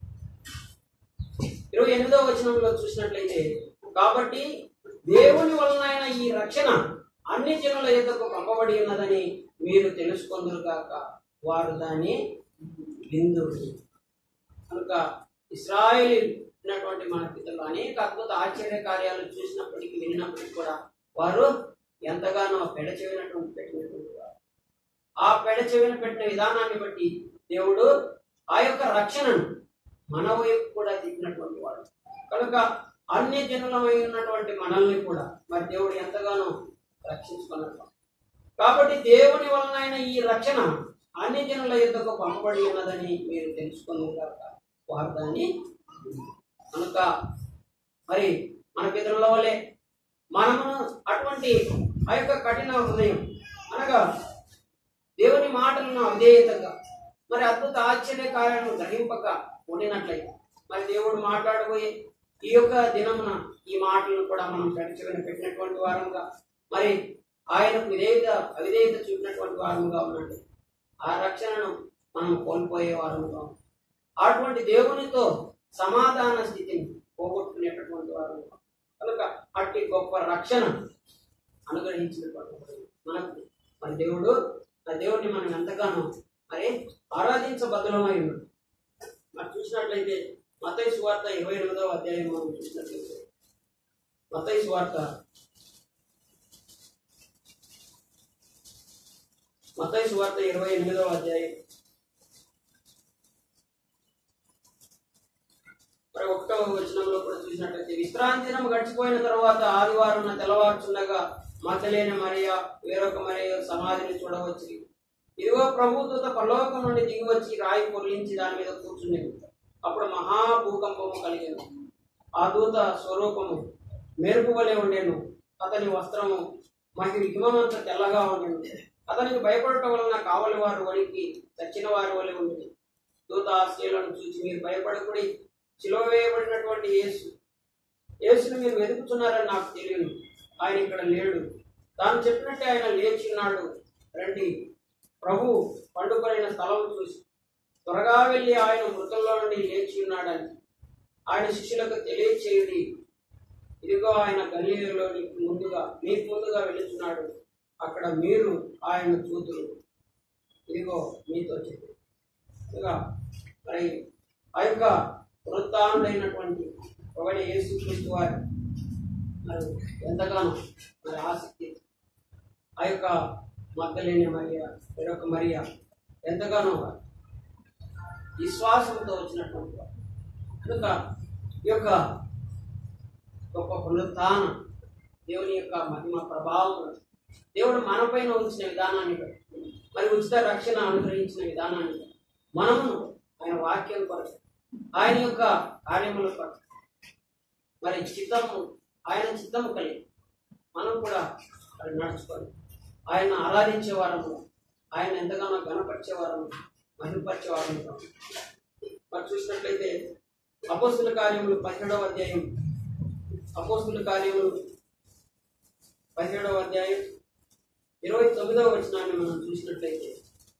ఇరవై ఎనిమిదవ వచనంలో చూసినట్లయితే కాబట్టి దేవుని వలన ఈ రక్షణ అన్ని జనుల ఎద్దకు పంపబడి ఉన్నదని మీరు తెలుసుకొందురు కాక వారు దాన్ని విందురు కనుక ఇస్రాయేల్ ఉన్నటువంటి మన పితరులు అనేక అద్భుత ఆశ్చర్య కార్యాలు చూసినప్పటికీ వినినప్పటికీ కూడా వారు ఎంతగానో పెడచెవినటువంటి పెట్టినటువంటి వారు ఆ పెడచెవిన పెట్టిన విధానాన్ని బట్టి దేవుడు ఆ యొక్క రక్షణను మన వైపు కూడా తిప్పినటువంటి వాడు కనుక అన్ని జనులమై ఉన్నటువంటి మనల్ని కూడా మరి దేవుడు ఎంతగానో రక్షించుకున్నట్టు కాబట్టి దేవుని వలన ఈ రక్షణ అన్ని జనుల యుద్ధకు పంపబడి ఉన్నదని మీరు తెలుసుకున్నారు వారు దాన్ని కనుక మరి మన పితరుల వల్లే మనము అటువంటి ఆ యొక్క కఠిన హృదయం అనగా దేవుని మాటలను అవిధేయతగా మరి అద్భుత ఆశ్చర్య కార్యాలను గ్రహింపక ఉండినట్లయితే మరి దేవుడు మాట్లాడబోయే ఈ యొక్క దినమున ఈ మాటలను కూడా మనం పెంచుకొని పెట్టినటువంటి వారంగా మరి ఆయనకు విధేయత అవిధేయత చూపినటువంటి వారముగా ఉన్నట్టు ఆ రక్షణను మనం కోల్పోయే వారముగా ఉన్నాం. అటువంటి దేవునితో సమాధాన స్థితిని పోగొట్టుకునేటటువంటి వారు కనుక అట్టి గొప్ప రక్షణ అనుగ్రహించినటువంటి వాడు మనకు మరి దేవుడు ఆ దేవుడిని మనం ఎంతగానో మరి ఆరాధించబద్ధమై ఉన్నాడు మరి చూసినట్లయితే మతయి సువార్త ఇరవై ఎనిమిదవ అధ్యాయం మనం చూసినట్లయితే మతయి సువార్త మతయి సువార్త ఇరవై ఎనిమిదవ అధ్యాయం మరి ఒకటవ వచనంలో కూడా చూసినట్లయితే విశ్రాంతి దినం గడిచిపోయిన తర్వాత ఆదివారం తెల్లవారుచుండగా మతలేని మరియా వేరొక మరియ సమాధిని చూడవచ్చు ఇదిగో ప్రభుత్వత పరలోకం నుండి దిగి వచ్చి రాయి పొర్లించి దాని మీద కూర్చునేది అప్పుడు మహా భూకంపము కలిగేను ఆ దూత స్వరూపము మెరుపు వలె ఉండేను అతని వస్త్రము మహి హిమమంత తెల్లగా ఉండేను అతనికి భయపడటం వలన కావలి వారు వణికి చచ్చిన వారి వలె ఉండేది దూత ఆ స్త్రీలను చూసి మీరు భయపడకుడి చిలువ వేయబడినటువంటి యేసు యేసుని మీరు వెతుకుతున్నారని నాకు తెలియదు ఆయన ఇక్కడ లేడు తాను చెప్పినట్టే ఆయన లేచి ఉన్నాడు రండి ప్రభు పండుకొనిన స్థలం చూసి త్వరగా వెళ్ళి ఆయన మృతుల్లో నుండి లేచి ఉన్నాడని ఆయన శిష్యులకు తెలియచేయుడి ఇదిగో ఆయన గలీలలో నీకు ముందుగా మీకు ముందుగా వెళుతున్నాడు అక్కడ మీరు ఆయన చూతురు ఇదిగో మీతో చెప్పి ఇదిగా మరి ఆ యొక్క వృత్తానుడైనటువంటి ఒకటి యేసుక్రీస్తు వారి మరి ఎంతగానో మరి ఆసక్తి ఆ యొక్క మద్దలేని మరియ వేరొక మరియ ఎంతగానో విశ్వాసంతో వచ్చినటువంటి వారు కనుక ఈ యొక్క గొప్ప పునరుత్థాన దేవుని యొక్క మహిమ ప్రభావం దేవుడు మనపైన ఉంచిన విధానాన్ని బట్టి మరి ఉచిత రక్షణ అనుగ్రహించిన విధానాన్ని బట్టి మనము ఆయన వాక్యం కొరకు ఆయన యొక్క కార్యముల కొరకు మరి చిత్తము ఆయన చిత్తము కలిగి మనం కూడా మరి నడుచుకోవాలి ఆయన ఆరాధించే వారము ఆయన ఎంతగానో గణపరిచే వారము మహిమపరిచే వారము మరి చూసినట్లయితే అపోస్తుల కార్యములు పదిహేడవ అధ్యాయం అపోస్తుల కార్యములు పదిహేడవ అధ్యాయం ఇరవై తొమ్మిదవ వచనాన్ని మనం చూసినట్లయితే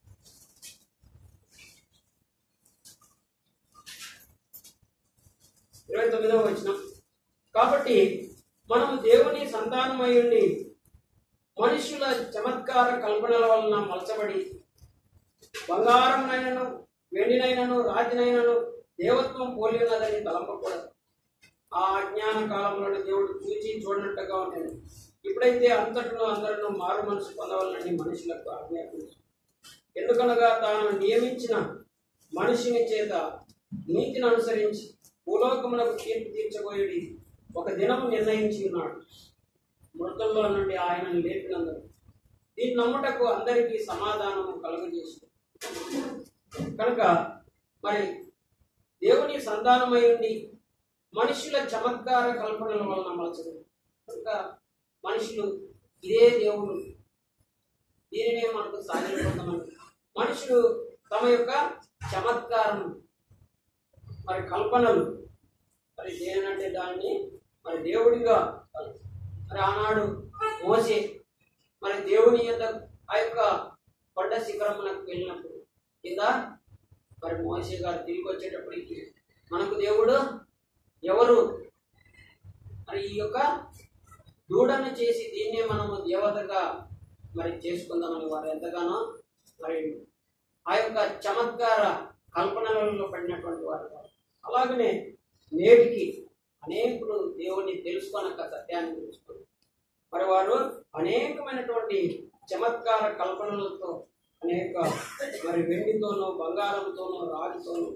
ఇరవై తొమ్మిదవ వచనం కాబట్టి మనము దేవుని సంతానమై ఉండి మనుషుల చమత్కార కల్పనల వలన మలచబడి బంగారంనైనను వెండినైనను రాతినైనను దేవత్వం పోలి ఉన్నదని తలంపకూడదు ఆ అజ్ఞాన కాలంలో దేవుడు చూచి చూడనట్టుగా ఉండేది ఇప్పుడైతే అంతటను అందరూ మారు మనసు పొందవాలని మనుషులకు ఆజ్ఞాపించు ఎందుకనగా తాను నియమించిన మనిషిని చేత నీతిని అనుసరించి భూలోకములకు తీర్పు తీర్చబోయేది ఒక దినము నిర్ణయించి ఉన్నాడు మృతుల్లో నుండి ఆయనను లేపినందుకు దీన్ని నమ్ముటకు అందరికీ సమాధానము కలుగజేసి కనుక మరి దేవుని సంతానమై ఉండి మనుషుల చమత్కార కల్పనల వలన మలచదు కనుక మనుషులు ఇదే దేవుడు దీనినే మనకు సాగిపోతామని మనుషులు తమ యొక్క చమత్కారం మరి కల్పనలు మరి దేనంటే దాన్ని మరి దేవుడిగా మరి ఆనాడు మోసే మరి దేవుని యొక్క ఆ యొక్క కొండ శిఖరమునకు వెళ్ళినప్పుడు కింద మరి మోసే గారు తిరిగి వచ్చేటప్పటికి మనకు దేవుడు ఎవరు మరి ఈ యొక్క దూడను చేసి దీన్నే మనము దేవతగా మరి చేసుకుందామని వారు ఎంతగానో మరి ఆ యొక్క చమత్కార కల్పనలలో పడినటువంటి వారు అలాగనే నేటికి అనేకులు దేవుణ్ణి తెలుసుకొనక సత్యాన్ని తెలుసుకొని మరి వారు అనేకమైనటువంటి చమత్కార కల్పనలతో అనేక మరి వెండితోనూ బంగారంతోనూ రాగితోనూ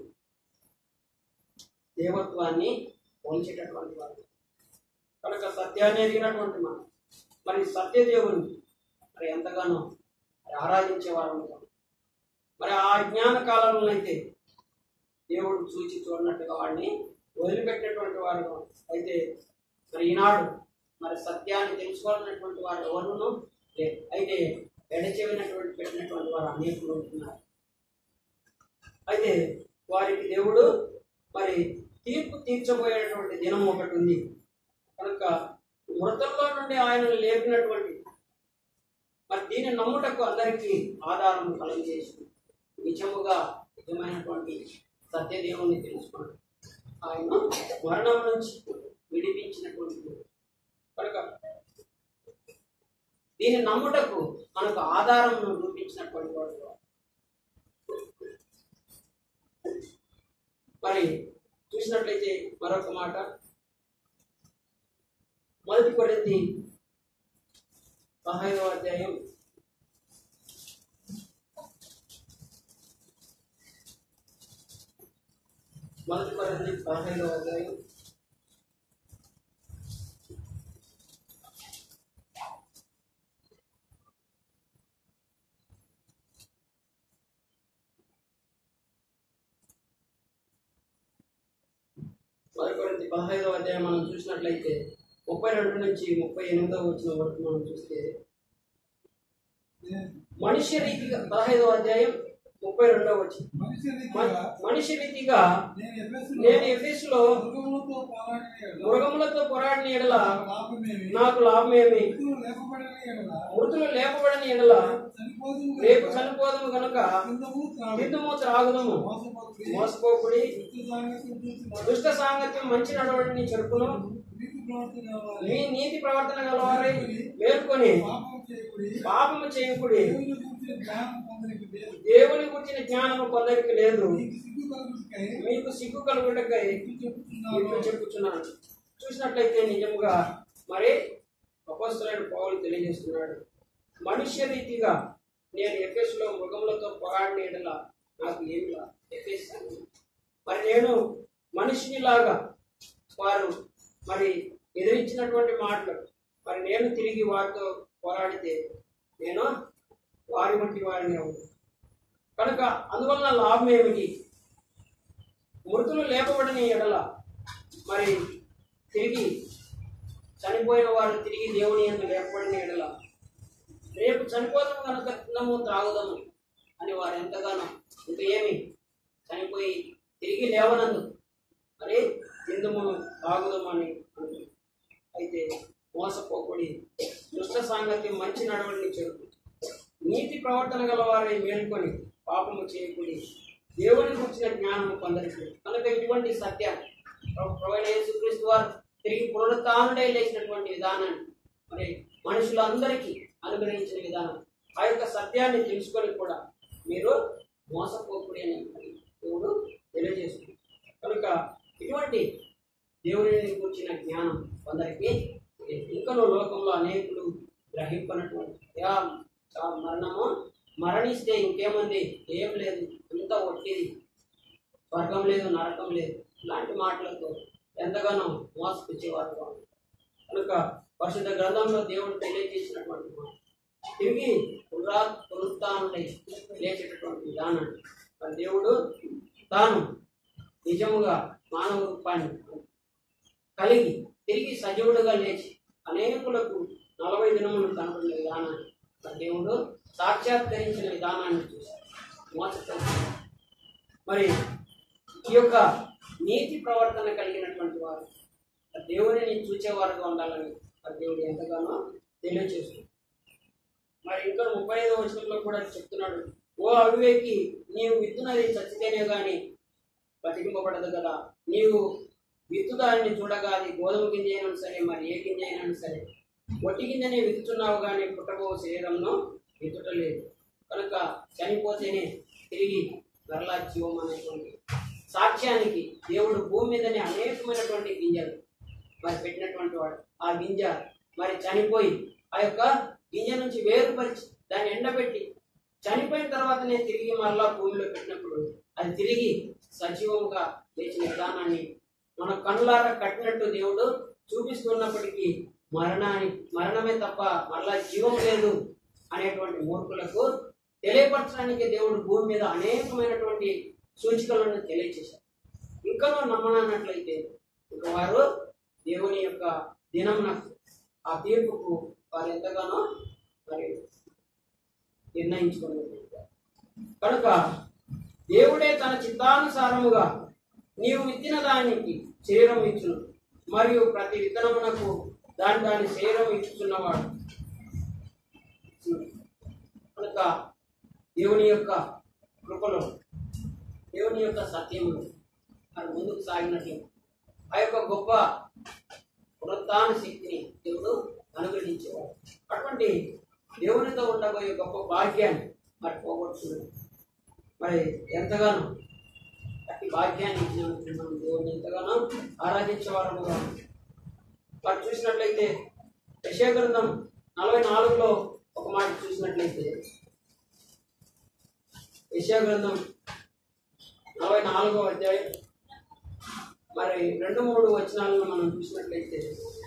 దేవత్వాన్ని పోల్చేటటువంటి వారు కనుక సత్యాన్ని ఎరిగినటువంటి మనం మరి సత్యదేవుని మరి ఎంతగానో మరి ఆరాధించే వారు ఉంటాం మరి ఆ జ్ఞాన కాలంలో అయితే దేవుడు చూచి చూడనట్టుగా వాడిని వదిలిపెట్టినటువంటి వారు అయితే మరి ఈనాడు మరి సత్యాన్ని తెలుసుకోవాలన్నటువంటి వారు ఎవరును లేదు అయితే ఎడచెవినటువంటి పెట్టినటువంటి వారు అనేకులు ఉంటున్నారు అయితే వారికి దేవుడు మరి తీర్పు తీర్చబోయేటువంటి దినం ఒకటి ఉంది కనుక మృతంలో నుండి ఆయనను లేపినటువంటి మరి దీన్ని నమ్ముటకు అందరికీ ఆధారం కలుగజేసి నిజముగా నిజమైనటువంటి సత్యదేవుని తెలుసుకున్నాడు ఆయన మరణం నుంచి విడిపించినటువంటి దేవుడు. కనుక దీన్ని నమ్ముటకు మనకు ఆధారం రూపించినటువంటి వాడు మరి చూసినట్లయితే మరొక మాట మొదటి కొరింది పదహైదవ అధ్యాయం మొదటి కొరింది పదహైదవ అధ్యాయం మొదటి కొరింది పదహైదవ అధ్యాయం మనం చూసినట్లయితే ముప్పై రెండు నుంచి ముప్పై ఎనిమిదవ వచ్చిన వరకు మనం చూస్తే మనిషి రీతిగా పదహైదవ అధ్యాయం ముప్పై రెండవ వచ్చిన మనిషి రీతిగా మనిషి రీతిగా నేను ఎఫెసులో నేను ఎఫెసులో మృగములతో పోరాడిన ఎడల మృగములతో పోరాడిన ఎడల నాకు లాభమేమి? నాకు లాభమేమి మృతులు లేపబడిన ఎడల మృతులు లేపబడని ఎడల చనిపోదుము రేపు గనుక చనిపోదము కనుక తిందము త్రాగుదుము. తిందుము త్రాగుదము మోసపోకుడి. మోసపోకుడి దుష్ట సాంగత్యం చూసి నడవకుడి. దుష్ట సాంగత్యం మంచి నడవడిని చెరుపును నీతి ప్రవర్తన గలవారై మీ నీతి ప్రవర్తన గలవారై మేల్కొని పాపం చేయకుడి. పాపము చేయకుడి దేవుని గురించిన జ్ఞానం కొందరికి లేదు. దేవుని గురించిన జ్ఞానము కొందరికి లేదు నీకు సిగ్గు కలుగుటకై మీకు సిగ్గు కలుగుటకై ఎట్లు చెప్పుచున్నాను. ఇప్పుడు చెప్పుచున్నాను చూసినట్లయితే నిజముగా మరి అపోస్తులైన పౌలు తెలియజేస్తున్నాడు మనుష్య రీతిగా నేను ఎఫెస్లో మృగములతో పోరాడిన ఎడల నాకు ఏమి లా ఎఫెస్ మరి నేను మనిషినిలాగా వారు మరి ఎదిరించినటువంటి మాటలు మరి నేను తిరిగి వారితో పోరాడితే నేను వారి వంటి వారిని అవును కనుక అందువలన లాభం ఏమిటి మృతులు లేపబడిన ఎడల మరి తిరిగి చనిపోయిన వారు తిరిగి దేవుని ఎందు లేపబడిన ఎడల రేపు చనిపోదాము కనుక తిందము త్రాగుదాము అని వారు ఎంతగానో ఇంక ఏమి చనిపోయి తిరిగి లేవనందు మరి తిందము తాగుదాము అని అనుకుంది. అయితే మోసపోకుడి దుష్ట సాంగత్యం మంచి నడవడిని చెరుపు నీతి ప్రవర్తన గలవారై మేల్కొని పాపము చేయకుడి దేవుని గురించిన జ్ఞానము కొందరికి కనుక ఇటువంటి సత్యాన్ని ప్రభు- ప్రభువైన యేసుక్రీస్తు వారు తిరిగి పునరుత్డై లేచినటువంటి విధానాన్ని మరి మనుషులందరికీ అనుగ్రహించిన విధానం ఆ యొక్క సత్యాన్ని తెలుసుకొని కూడా మీరు మోసపోకుడి అని దేవుడు తెలియజేస్తుంది కనుక ఇటువంటి దేవుని గురించిన జ్ఞానం కొందరికి ఇంకనూ లోకంలో అనేకులు గ్రహింపనటువంటి యా చా మరణము మరణిస్తే ఇంకేముంది ఏం లేదు అంతా ఒట్టిది స్వర్గం లేదు నరకం లేదు ఇలాంటి మాటలతో ఎంతగానో మోసపుచ్చేవారుగా ఉన్నారు. కనుక పరిశుద్ధ గ్రంథంలో దేవుడు తెలియజేసినటువంటి మాట తిరిగి పునరా పునరుత్డై లేచేటటువంటి విధానాన్ని మరి దేవుడు తాను నిజముగా మానవ రూపాన్ని కలిగి తిరిగి సజీవుడుగా లేచి అనేకులకు నలభై దినములు కనబడిన విధానాన్ని మరి దేవుడు సాక్షాత్కరించిన విధానాన్ని చూశారు మోసపోతుంది మరి ఈ యొక్క నీతి ప్రవర్తన కలిగినటువంటి వారు మరి దేవునిని చూచేవారుగా ఉండాలని మరి దేవుడు ఎంతగానో తెలియజేస్తుంది మరి ఇంకా ముప్పై ఐదో వచనంలో కూడా చెప్తున్నాడు ఓ అవివేకి నీవు విత్తునది చచ్చితేనే గాని బతికింపబడదు కదా నీవు విత్తు దానిని చూడగా అది గోధుమ గింజ అయినా సరే మరి ఏ గింజ అయినా సరే ఒట్టి గింజనే విత్తుతున్నావు కానీ పుట్టబో శరీరంలో విత్తుటలేదు కనుక చనిపోతేనే తిరిగి మరలా జీవం అనేటువంటి సాక్ష్యానికి దేవుడు భూమి మీదనే అనేకమైనటువంటి గింజలు మరి పెట్టినటువంటి వాడు ఆ గింజ మరి చనిపోయి ఆ యొక్క గింజ నుంచి వేరుపరిచి దాన్ని ఎండబెట్టి చనిపోయిన తర్వాతనే తిరిగి మరలా భూమిలో పెట్టినప్పుడు అది తిరిగి సజీవముగా లేచిన విధానాన్ని మన కన్నులారా కట్టినట్టు దేవుడు చూపిస్తున్నప్పటికీ మరణాన్ని మరణమే తప్ప మరలా జీవం లేదు అనేటువంటి మూర్ఖులకు తెలియపరచడానికి దేవుడు భూమి మీద అనేకమైనటువంటి సూచికలను తెలియచేశారు ఇంకా నమ్మనట్లయితే ఇక వారు దేవుని యొక్క దినమునకు ఆ తీర్పుకు వారు ఎంతగానో మరి నిర్ణయించుకున్నారు కనుక దేవుడే తన చిత్తానుసారముగా నీవు విత్తిన దానికి శరీరం ఇచ్చును మరియు ప్రతి విత్తనమునకు దాని దాని శరీరం ఇచ్చుచున్నవాడు కనుక దేవుని యొక్క కృపలో దేవుని యొక్క సత్యములు మరి ముందుకు సాగినట్లు ఆ యొక్క గొప్ప పునరుత్థాన శక్తిని దేవుడు అనుగ్రహించేవాడు అటువంటి దేవునితో ఉండబోయే గొప్ప భాగ్యాన్ని మరి పోగొట్టుకున్నాడు మరి ఎంతగానో అట్టి భాగ్యాన్ని ఇచ్చినందుకు మనం దేవుని ఎంతగానో ఆరాధించేవారముగా మరి చూసినట్లయితే యశయ గ్రంథం నలభై నాలుగులో ఒక మాట చూసినట్లయితే యశయ గ్రంథం నలభై నాలుగో అధ్యాయం మరి రెండు మూడు వచనాలను మనం చూసినట్లయితే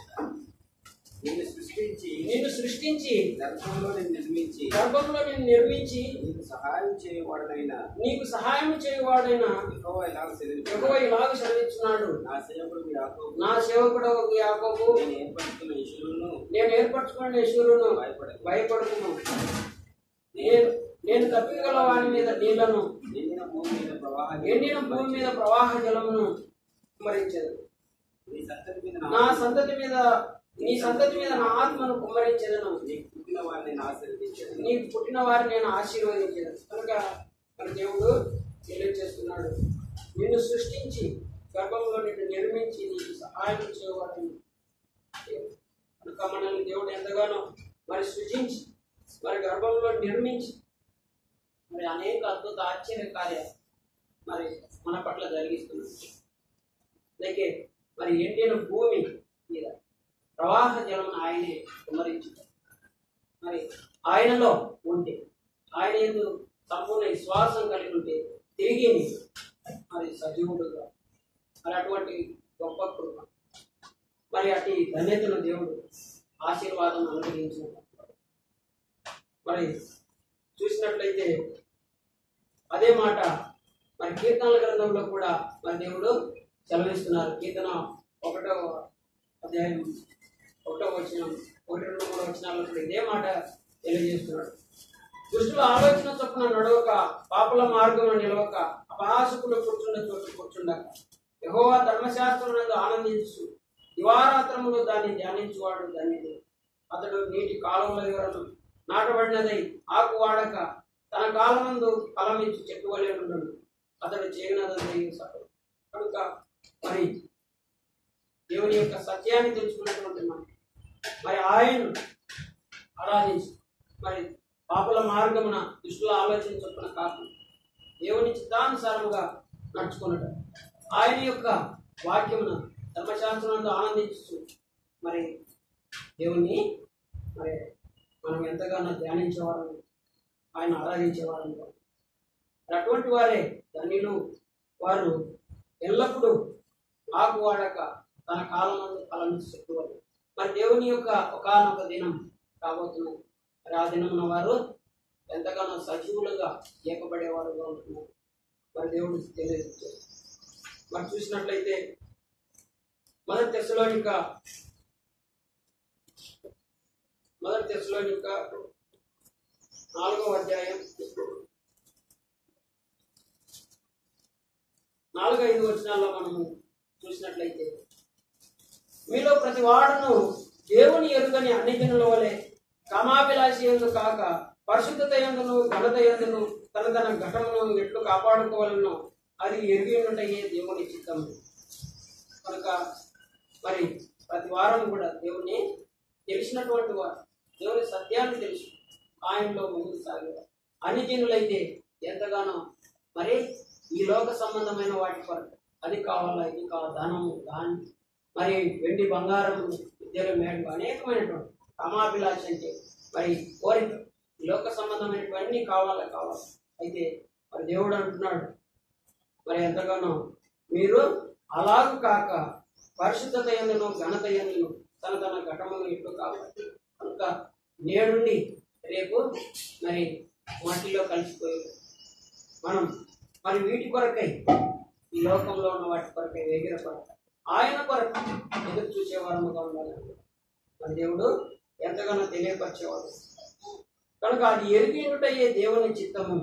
నిన్ను సృష్టించి నిన్ను సృష్టించి గర్భంలో నిన్ను నిర్మించి గర్భంలో నిన్ను నిర్మించి నీకు సహాయం చేయవాడనైన నీకు సహాయం చేయవాడైన యెహోవా ఇలాగ సెలవిస్తున్నాడు. యెహోవా ఇలాగ సెలవిస్తున్నాడు నా సేవకుడు యాకోబు నా సేవకుడు యాకోబు నేను ఏర్పరుచుకున్న ఇషులను నేను ఏర్పరచుకున్న యశూరును భయపడకు. భయపడుకును నేను నేను తప్పిగల వాని మీద నీళ్లను నిండిన భూమి మీద ప్రవాహ ఎండిన భూమి మీద ప్రవాహ జలమును కుమ్మరించదు నీ సంతతి మీద నా సంతతి మీద నీ సంతతి మీద నా ఆత్మను కుమ్మరించదను నీకు పుట్టిన వారిని నేను ఆశీర్వదించాను నీకు పుట్టిన వారిని నేను ఆశీర్వదించను కనుక మన దేవుడు తెలియజేస్తున్నాడు నిన్ను సృష్టించి గర్భంలో నిన్ను నిర్మించి నీకు సహాయం చేయవాడని కనుక మనల్ని దేవుడు ఎంతగానో మరి సృజించి మరి గర్భంలో నిర్మించి మరి అనేక అద్భుత ఆశ్చర్య కార్యాలు మరి మన పట్ల జరిగిస్తున్నాడు అలాగే మరి ఎండిన భూమి మీద ప్రవాహ జలం ఆయనే కుమరించారు మరి ఆయనలో ఉంటే ఆయన ఎందు సంపూర్ణ విశ్వాసం కలిగి ఉంటే తిరిగి నీవు మరి సజీవుడుగా మరి అటువంటి గొప్ప కృప మరి అటు ధన్యతను దేవుడు ఆశీర్వాదం అనుగ్రహించిన మరి చూసినట్లయితే అదే మాట మరి కీర్తనల గ్రంథంలో కూడా మరి దేవుడు సెలవిస్తున్నారు కీర్తన ఒకటో అధ్యాయం ఒకటో వచ్చిన ఒకటి రెండు మూడు వచ్చినాల్లో కూడా ఇదే మాట తెలియజేస్తున్నాడు దుష్టుల ఆలోచన చొప్పున నడవక పాపుల మార్గంలో నిలవక అపహాసకులు కూర్చుండ చోటు కూర్చుండక యహోవా ధర్మశాస్త్రం ఆనందించు దివారాత్రములు దాన్ని ధ్యానించువాడు ధన్యుడు అతడు నీటి కాలంలో వివరణ నాటబడినదై ఆకు వాడక తన కాలమందు ఫలమిచ్చు చెట్టు వలె ఉండడు అతడు చేయనదని కనుక మరి దేవుని యొక్క సత్యాన్ని తెలుసుకున్నటువంటి మనం మరి ఆయన ఆరాధించి మరి పాపుల మార్గమున దుష్టుల ఆలోచన చొప్పున కాకుండా దేవుని చిత్తానుసారముగా నడుచుకున్నట ఆయన యొక్క వాక్యమున ధర్మశాస్త్రంలో ఆనందించు మరి దేవుణ్ణి మరి మనం ఎంతగానో ధ్యానించేవాళ్ళం ఆయన ఆరాధించేవాళ్ళం మరి అటువంటి వారే ధనిలు వారు ఎల్లప్పుడూ ఆకు వాడక తన కాలం ఫలం చెప్పుకోవాలి మరి దేవుని యొక్క ఒకనొక దినం రాబోతున్నది మరి ఆ దినమున వారు ఎంతగానో సజీవులుగా ఏకపడేవారుగా ఉంటున్నారు మరి దేవుడు తెలియజేస్తారు మరి చూసినట్లయితే మొదటి తెశలోనిక మొదటి తెశలోనిక నాలుగవ అధ్యాయం నాలుగు ఐదు వచనాల్లో మనము చూసినట్లయితే మీలో ప్రతి వాడును దేవుని ఎరుగని అన్ని జనుల వలె కామాభిలాషి ఎందు కాక పరిశుద్ధత ఎందును ఘనత ఎందును తన తన ఘటమును ఎట్లు కాపాడుకోవాలనో అది ఎరిగి ఉండయే దేవుని చిత్తం కనుక మరి ప్రతి వారం కూడా దేవుని తెలిసినటువంటి వారు దేవుని సత్యాన్ని తెలుసు ఆయనలో ముందుకు సాగేవారు అన్ని జనులైతే ఎంతగానో మరి ఈ లోక సంబంధమైన వాటి కొరకు అది కావాలా ఇది కావాలి ధనము దాని మరి వెండి బంగారం విద్యలు మేడలు అనేకమైనటువంటి కామాభిలాష అంటే మరి కోరిక ఈ లోక సంబంధమైనవన్నీ కావాలా కావాలి అయితే మరి దేవుడు అంటున్నాడు మరి ఎంతగానో మీరు అలాగూ కాక పరిశుద్ధత ఎందును ఘనత ఎందును తన తన ఘటమును ఇట్లు కాబట్టి కనుక నేడుండి రేపు మరి మట్టిలో కలిసిపోయేది మనం మరి వీటి కొరకై ఈ లోకంలో ఉన్న వాటి కొరకై ఎగిర కొరకై ఆయన కొరకు ఎదురు చూసేవారముగా ఉండాలని మన దేవుడు ఎంతగానో తెలియపరిచేవాడు కనుక అది ఎరిగినటయ్యే దేవుని చిత్తము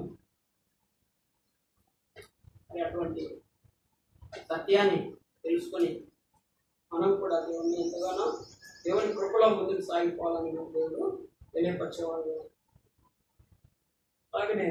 మరి అటువంటి సత్యాన్ని తెలుసుకొని మనం కూడా దేవుణ్ణి ఎంతగానో దేవుని కృపలో ముందుకు సాగిపోవాలని మన దేవుడు తెలియపరిచేవాడు అలాగనే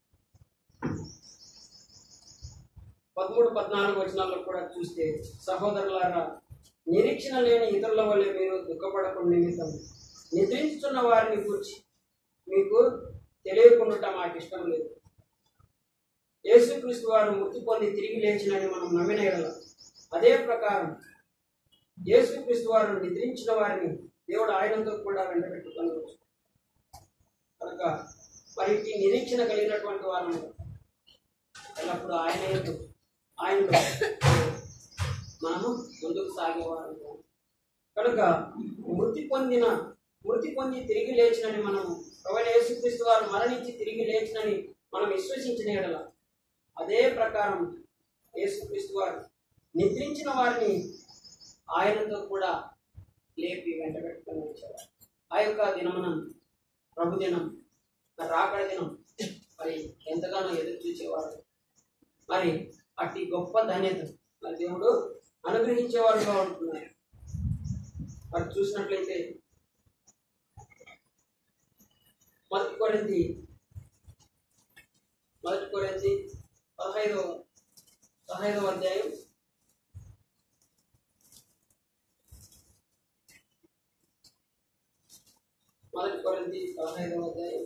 పదమూడు పద్నాలుగు వచనాల్లో కూడా చూస్తే సహోదరులారా నిరీక్షణ లేని ఇతరుల వల్ల మీరు దుఃఖపడకుండా నిమిత్తం నిద్రించుతున్న వారిని గురించి మీకు తెలియకుండా మాకు ఇష్టం లేదు యేసుక్రీస్తు వారు మృతి పొంది తిరిగి లేచినని మనం నమ్మిన ఎడల అదే ప్రకారం యేసుక్రీస్తు వారు నిద్రించిన వారిని దేవుడు ఆయనతో కూడా వెంటబెట్టుకొని వచ్చు కనుక మరి ఈ నిరీక్షణ కలిగినటువంటి వారు ఎల్లప్పుడూ ఆయన యందు, ఆయనలో మనము ముందుకు సాగేవారు కనుక మృతి పొందిన మృతి పొంది తిరిగి లేచినని మనము ప్రవణ యేసుక్రీస్తు వారు మరణించి తిరిగి లేచినని మనం విశ్వసించిన ఎడల అదే ప్రకారం యేసుక్రీస్తు వారు నిద్రించిన వారిని ఆయనతో కూడా లేపి వెంట పెట్టుకొని వచ్చేవారు ఆ యొక్క దినమున ప్రభు దినం మరి రాకడ దినం మరి ఎంతగానో ఎదురు చూసేవారు మరి అట్టి గొప్ప ధన్యత మరి దేవుడు అనుగ్రహించేవారుగా ఉంటున్నారు మరి చూసినట్లయితే మొదటి కొరింది మొదటి కొరింది పదహైదవ పదహైదవ అధ్యాయం మొదటి కొరింది పదహైదవ అధ్యాయం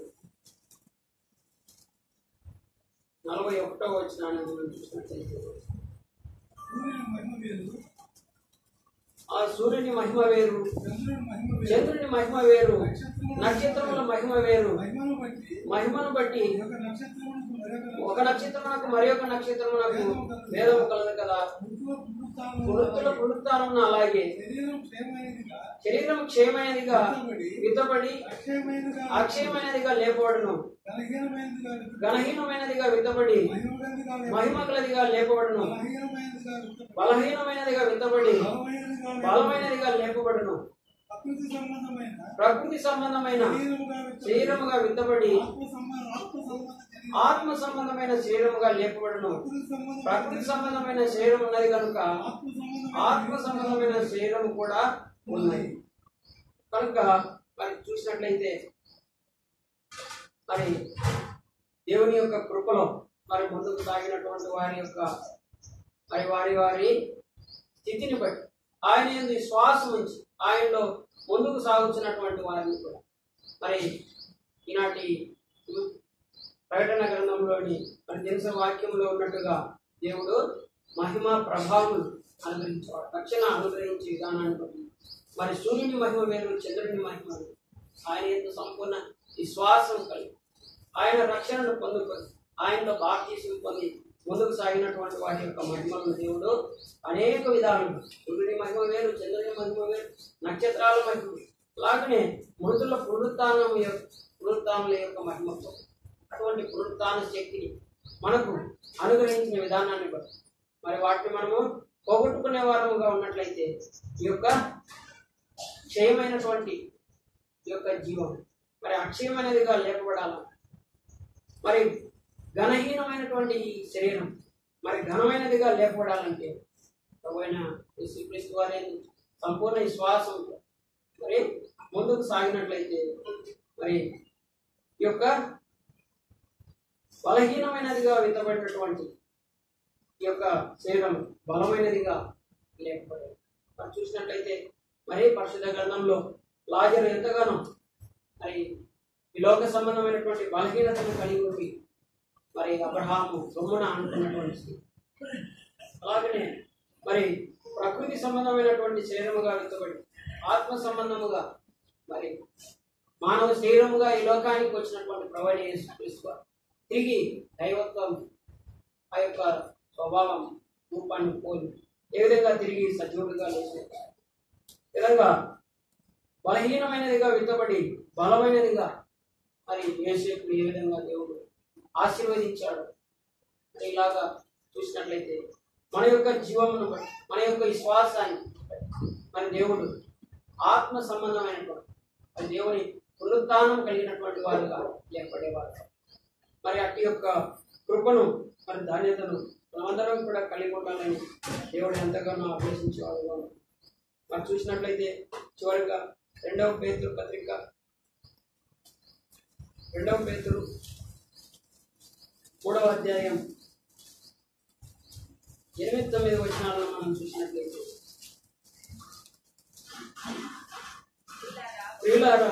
నలభై ఒకటో వచ్చిన మనం చూసినట్లయితే సూర్యుని మహిమ వేరు ఆ సూర్యుని మహిమ వేరు చంద్రుని మహిమ వేరు చంద్రుని మహిమ వేరు నక్షత్రముల మహిమ వేరు మహిమను బట్టి మహిమను బట్టి ఒక నక్షత్రమునకు మరొక ఒక నక్షత్రమునకు మరి ఒక నక్షత్రమునకు భేదము కలదు కదా మృతుల పునరుత్థానము పునరుత్తుల పునరుత్థానం అలాగే శరీరం క్షేమైనదిగా శరీరం క్షేమైనదిగా విత్తబడి అక్షయమైనదిగా అక్షయమైనదిగా లేపబడును బలహీనమైనదిగా ఘనహీనమైనదిగా విత్తబడి మహిమగలదిగా మహిమగలదిగా లేపబడును బలహీనమైనదిగా బలహీనమైనదిగా విత్తబడి బలమైనదిగా బలమైనదిగా లేపబడును ప్రకృతి సంబంధమైన ప్రకృతి సంబంధమైన శరీరముగా శరీరముగా విత్తబడి ఆత్మ సంబంధ ఆత్మ సంబంధ శరీరం ఆత్మ సంబంధమైన శరీరముగా లేపబడును ప్రకృతి సంబంధ ప్రకృతి సంబంధమైన శరీరం ఉన్నది కనుక ఆత్మ సంబంధ ఆత్మ సంబంధమైన శరీరం కూడా ఉన్నది కనుక మరి చూసినట్లయితే మరి దేవుని యొక్క కృపలో మరి ముందుకు సాగినటువంటి వారి యొక్క మరి వారి వారి స్థితిని బట్టి ఆయన యందు శ్వాసం ఉంచి ఆయనలో ముందుకు సాగుతున్నటువంటి వారిని కూడా మరి ఈనాటి ఉమ్, ప్రకటన గ్రంథంలోని మరి తెలుసు వాక్యంలో ఉన్నట్టుగా దేవుడు మహిమ ప్రభావం అనుగ్రహించేవాడు రక్షణ అనుగ్రహించే విధానాన్ని బట్టి మరి సూర్యుని మహిమ వేరు చంద్రుని మహిమ వేరు ఆయన యొక్క సంపూర్ణ విశ్వాసం కలిగి ఆయన రక్షణను పొందుకొని ఆయనలో బాప్తీసం పొంది ముందుకు సాగినటువంటి వారి యొక్క మహిమలను దేవుడు అనేక విధాలుగా సూర్యుని మహిమ వేరు చంద్రుని మహిమ వేరు నక్షత్రాల మహిమ వేరు. అలాగనే మృతుల పునరుత్నం యొక్క పునరుత్నాల యొక్క మహిమతో అటువంటి పునరుత్న శక్తిని మనకు అనుగ్రహించిన విధానాన్ని బట్టి మరి వాటిని మనము పోగొట్టుకునే వారముగా ఉన్నట్లయితే ఈ యొక్క క్షయమైనటువంటి ఈ యొక్క జీవం మరి అక్షయమైనదిగా లేపబడాల మరి ఘనహీనమైనటువంటి ఈ శరీరం మరి ఘనమైనదిగా లేపబడాలంటే ప్రభువైన యేసుక్రీస్తు వారి సంపూర్ణ విశ్వాసంతో మరి ముందుకు సాగినట్లయితే మరి ఈ యొక్క బలహీనమైనదిగా విత్తబడినటువంటి ఈ యొక్క శరీరం బలమైనదిగా లేకపోయింది మరి చూసినట్లయితే మరి పరిశుద్ధ గ్రంథంలో లాజరు ఎంతగానో మరి ఈ లోక సంబంధమైనటువంటి బలహీనతను కలిగి ఉంది మరి అబ్రహాము సొమ్మున అనుకున్నటువంటి స్థితి. అలాగనే మరి ప్రకృతి సంబంధమైనటువంటి శరీరముగా విత్తబడి ఆత్మ సంబంధముగా మరి మానవ శరీరముగా ఈ లోకానికి వచ్చినటువంటి ప్రవణ యేసుక్రీస్తు వారు తిరిగి దైవత్వం ఆ యొక్క స్వభావం రూపాన్ని పోలి ఏ విధంగా తిరిగి సజీవుడిగా లేచారు ఈ విధంగా బలహీనమైనదిగా విత్తబడి బలమైనదిగా మరి యేసేపుని ఏ విధంగా దేవుడు ఆశీర్వదించాడు మరి ఇలాగా చూసినట్లయితే మన యొక్క జీవమును బట్టి మన యొక్క విశ్వాసాన్ని బట్టి మరి దేవుడు ఆత్మ సంబంధమైనటువంటి మరి దేవుని పునరుత్థానం కలిగినటువంటి వారుగా ఏర్పడేవారు మరి అట్టి యొక్క కృపను మరి ధాన్యతను మనమందరం కూడా కలిగి ఉండాలని దేవుడు ఎంతగానో అభ్యసించేవాడుగా ఉన్నాడు. మరి చూసినట్లయితే చివరిగా రెండవ పేతురు పత్రిక రెండవ పేతురు మూడవ అధ్యాయం ఎనిమిది తొమ్మిది వచనాలను మనం చూసినట్లయితే ప్రియులారా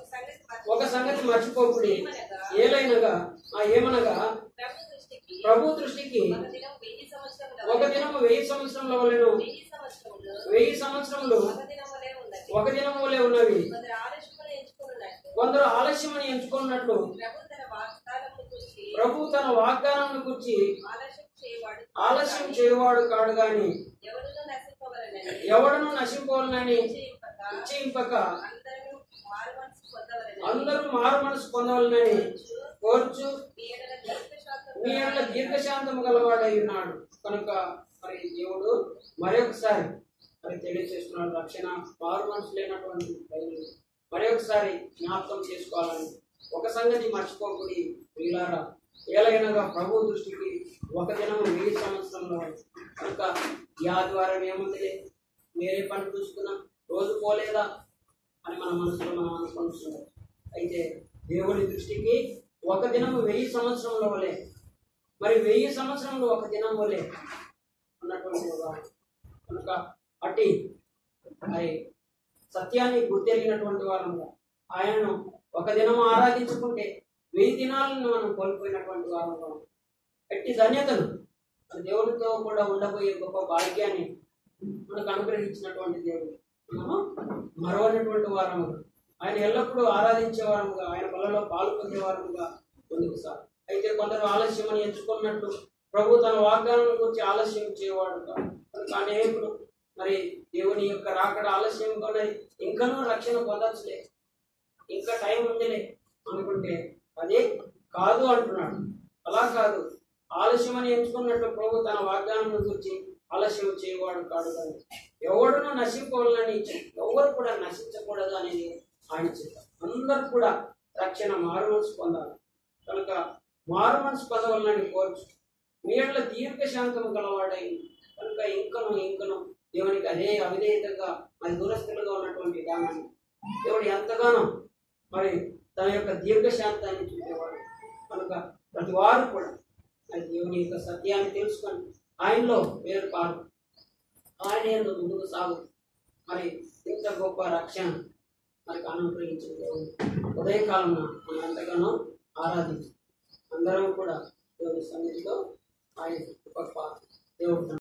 ఒక సంగతి మర్చిపోకుడి ఏలైనగా ఆ ఏమనగా ప్రభు దృష్టికి ప్రభు దృష్టికి ఒక దినం వెయ్యి సంవత్సరముల ఒక దినము వెయ్యి సంవత్సరముల వలెను వెయ్యి సంవత్సరములు వెయ్యి సంవత్సరములు ఒక దినం వలె ఉన్నది ఒక దినము వలె ఉన్నవి కొందరు ఆలస్యములు ఎంచుకున్నట్టు కొందరు ఆలస్యమని ఎంచుకున్నట్లు ప్రభు తన వాగ్దానమును గురించి ప్రభు తన వాగ్దానం గురించి ఆలస్యం చేయవాడు ఆలస్యం చేయవాడు కాడు గాని ఎవరునూ నశింపవలనని ఎవడను నశింపోవాలని నిశ్చయింపక ఇచ్చింపక అందరూ మారు మనసు పొందవలనని అందరూ మారు మనసు పొందవాలని కోర్చు మీ ఎడల దీర్ఘశాంతము మీ ఎడల దీర్ఘశాంతము గలవాడై ఉన్నాడు కనుక మరి దేవుడు మరొకసారి మరి తెలియజేస్తున్నాడు రక్షణ మారు మనసు లేనటువంటి ప్రజలు మరొకసారి జ్ఞాపకం చేసుకోవాలని ఒక సంగతి మర్చిపోకుడి వీలారా ఏలైనగా ప్రభు దృష్టికి ఒక దినం వెయ్యి సంవత్సరంలో కనుక ఈ ఆదివారం ఏముందిలే వేరే పని చూసుకున్నాం రోజు పోలేదా అని మన మనసులో మనం అనుకుంటున్నాం అయితే దేవుని దృష్టికి ఒక దినము వెయ్యి సంవత్సరంలో వలె మరి వెయ్యి సంవత్సరంలో ఒక దినం వలె ఉన్నటువంటి ఒక కనుక అట్టి మరి సత్యాన్ని గుర్తెరిగినటువంటి వారంగా ఆయనను ఒక దినం ఆరాధించుకుంటే వెయ్యి దినాలను మనం కోల్పోయినటువంటి వారంగా ఉన్నాం. అట్టి ధన్యతను మన దేవునితో కూడా ఉండబోయే గొప్ప భాగ్యాన్ని మనకు అనుగ్రహించినటువంటి దేవుడు మనము మరవనటువంటి వారము ఆయన ఎల్లప్పుడూ ఆరాధించే వారముగా ఆయన బలలో పాలు పొందేవారముగా ముందుకు సార్ అయితే కొందరు ఆలస్యం అని ఎంచుకున్నట్టు ప్రభు తన వాగ్దానం గురించి ఆలస్యం చేయవాడు కాదు. కనుక అనేకులు మరి దేవుని యొక్క రాకడ ఆలస్యంగా ఉన్నది ఇంకనూ రక్షణ పొందచ్చులే ఇంకా టైం ఉందిలే అనుకుంటే అదే కాదు అంటున్నాడు అలా కాదు ఆలస్యం అని ఎంచుకున్నట్టు ప్రభు తన వాగ్దానం గురించి ఆలస్యం చేయవాడు కాదు కానీ ఎవడును నశింపవాలని ఎవరు కూడా నశించకూడదు అనేది ఆయన చెప్పారు అందరు కూడా రక్షణ మారు మనసు పొందాలి కనుక మారు మనసు పొందవాలని కోరుచు మీళ్ళ దీర్ఘశాంతం గలవాడై కనుక ఇంకను ఇంకను దేవునికి అదే అవిధేయతగా మరి దూరస్థులుగా ఉన్నటువంటి దానాన్ని దేవుడు ఎంతగానో మరి తన యొక్క దీర్ఘశాంతాన్ని చూపేవాడు కనుక ప్రతి వారు కూడా మరి దేవుని యొక్క సత్యాన్ని తెలుసుకొని ఆయనలో వేరు కాదు ఆయన యందు ముందుకు సాగు మరి ఇంత గొప్ప రక్షణ మనకు అనుగ్రహించిన దేవుడు ఉదయకాలంలో మనం ఎంతగానో ఆరాధించి అందరం కూడా దేవుని సన్నిధిలో ఆయన గొప్ప దేవుడు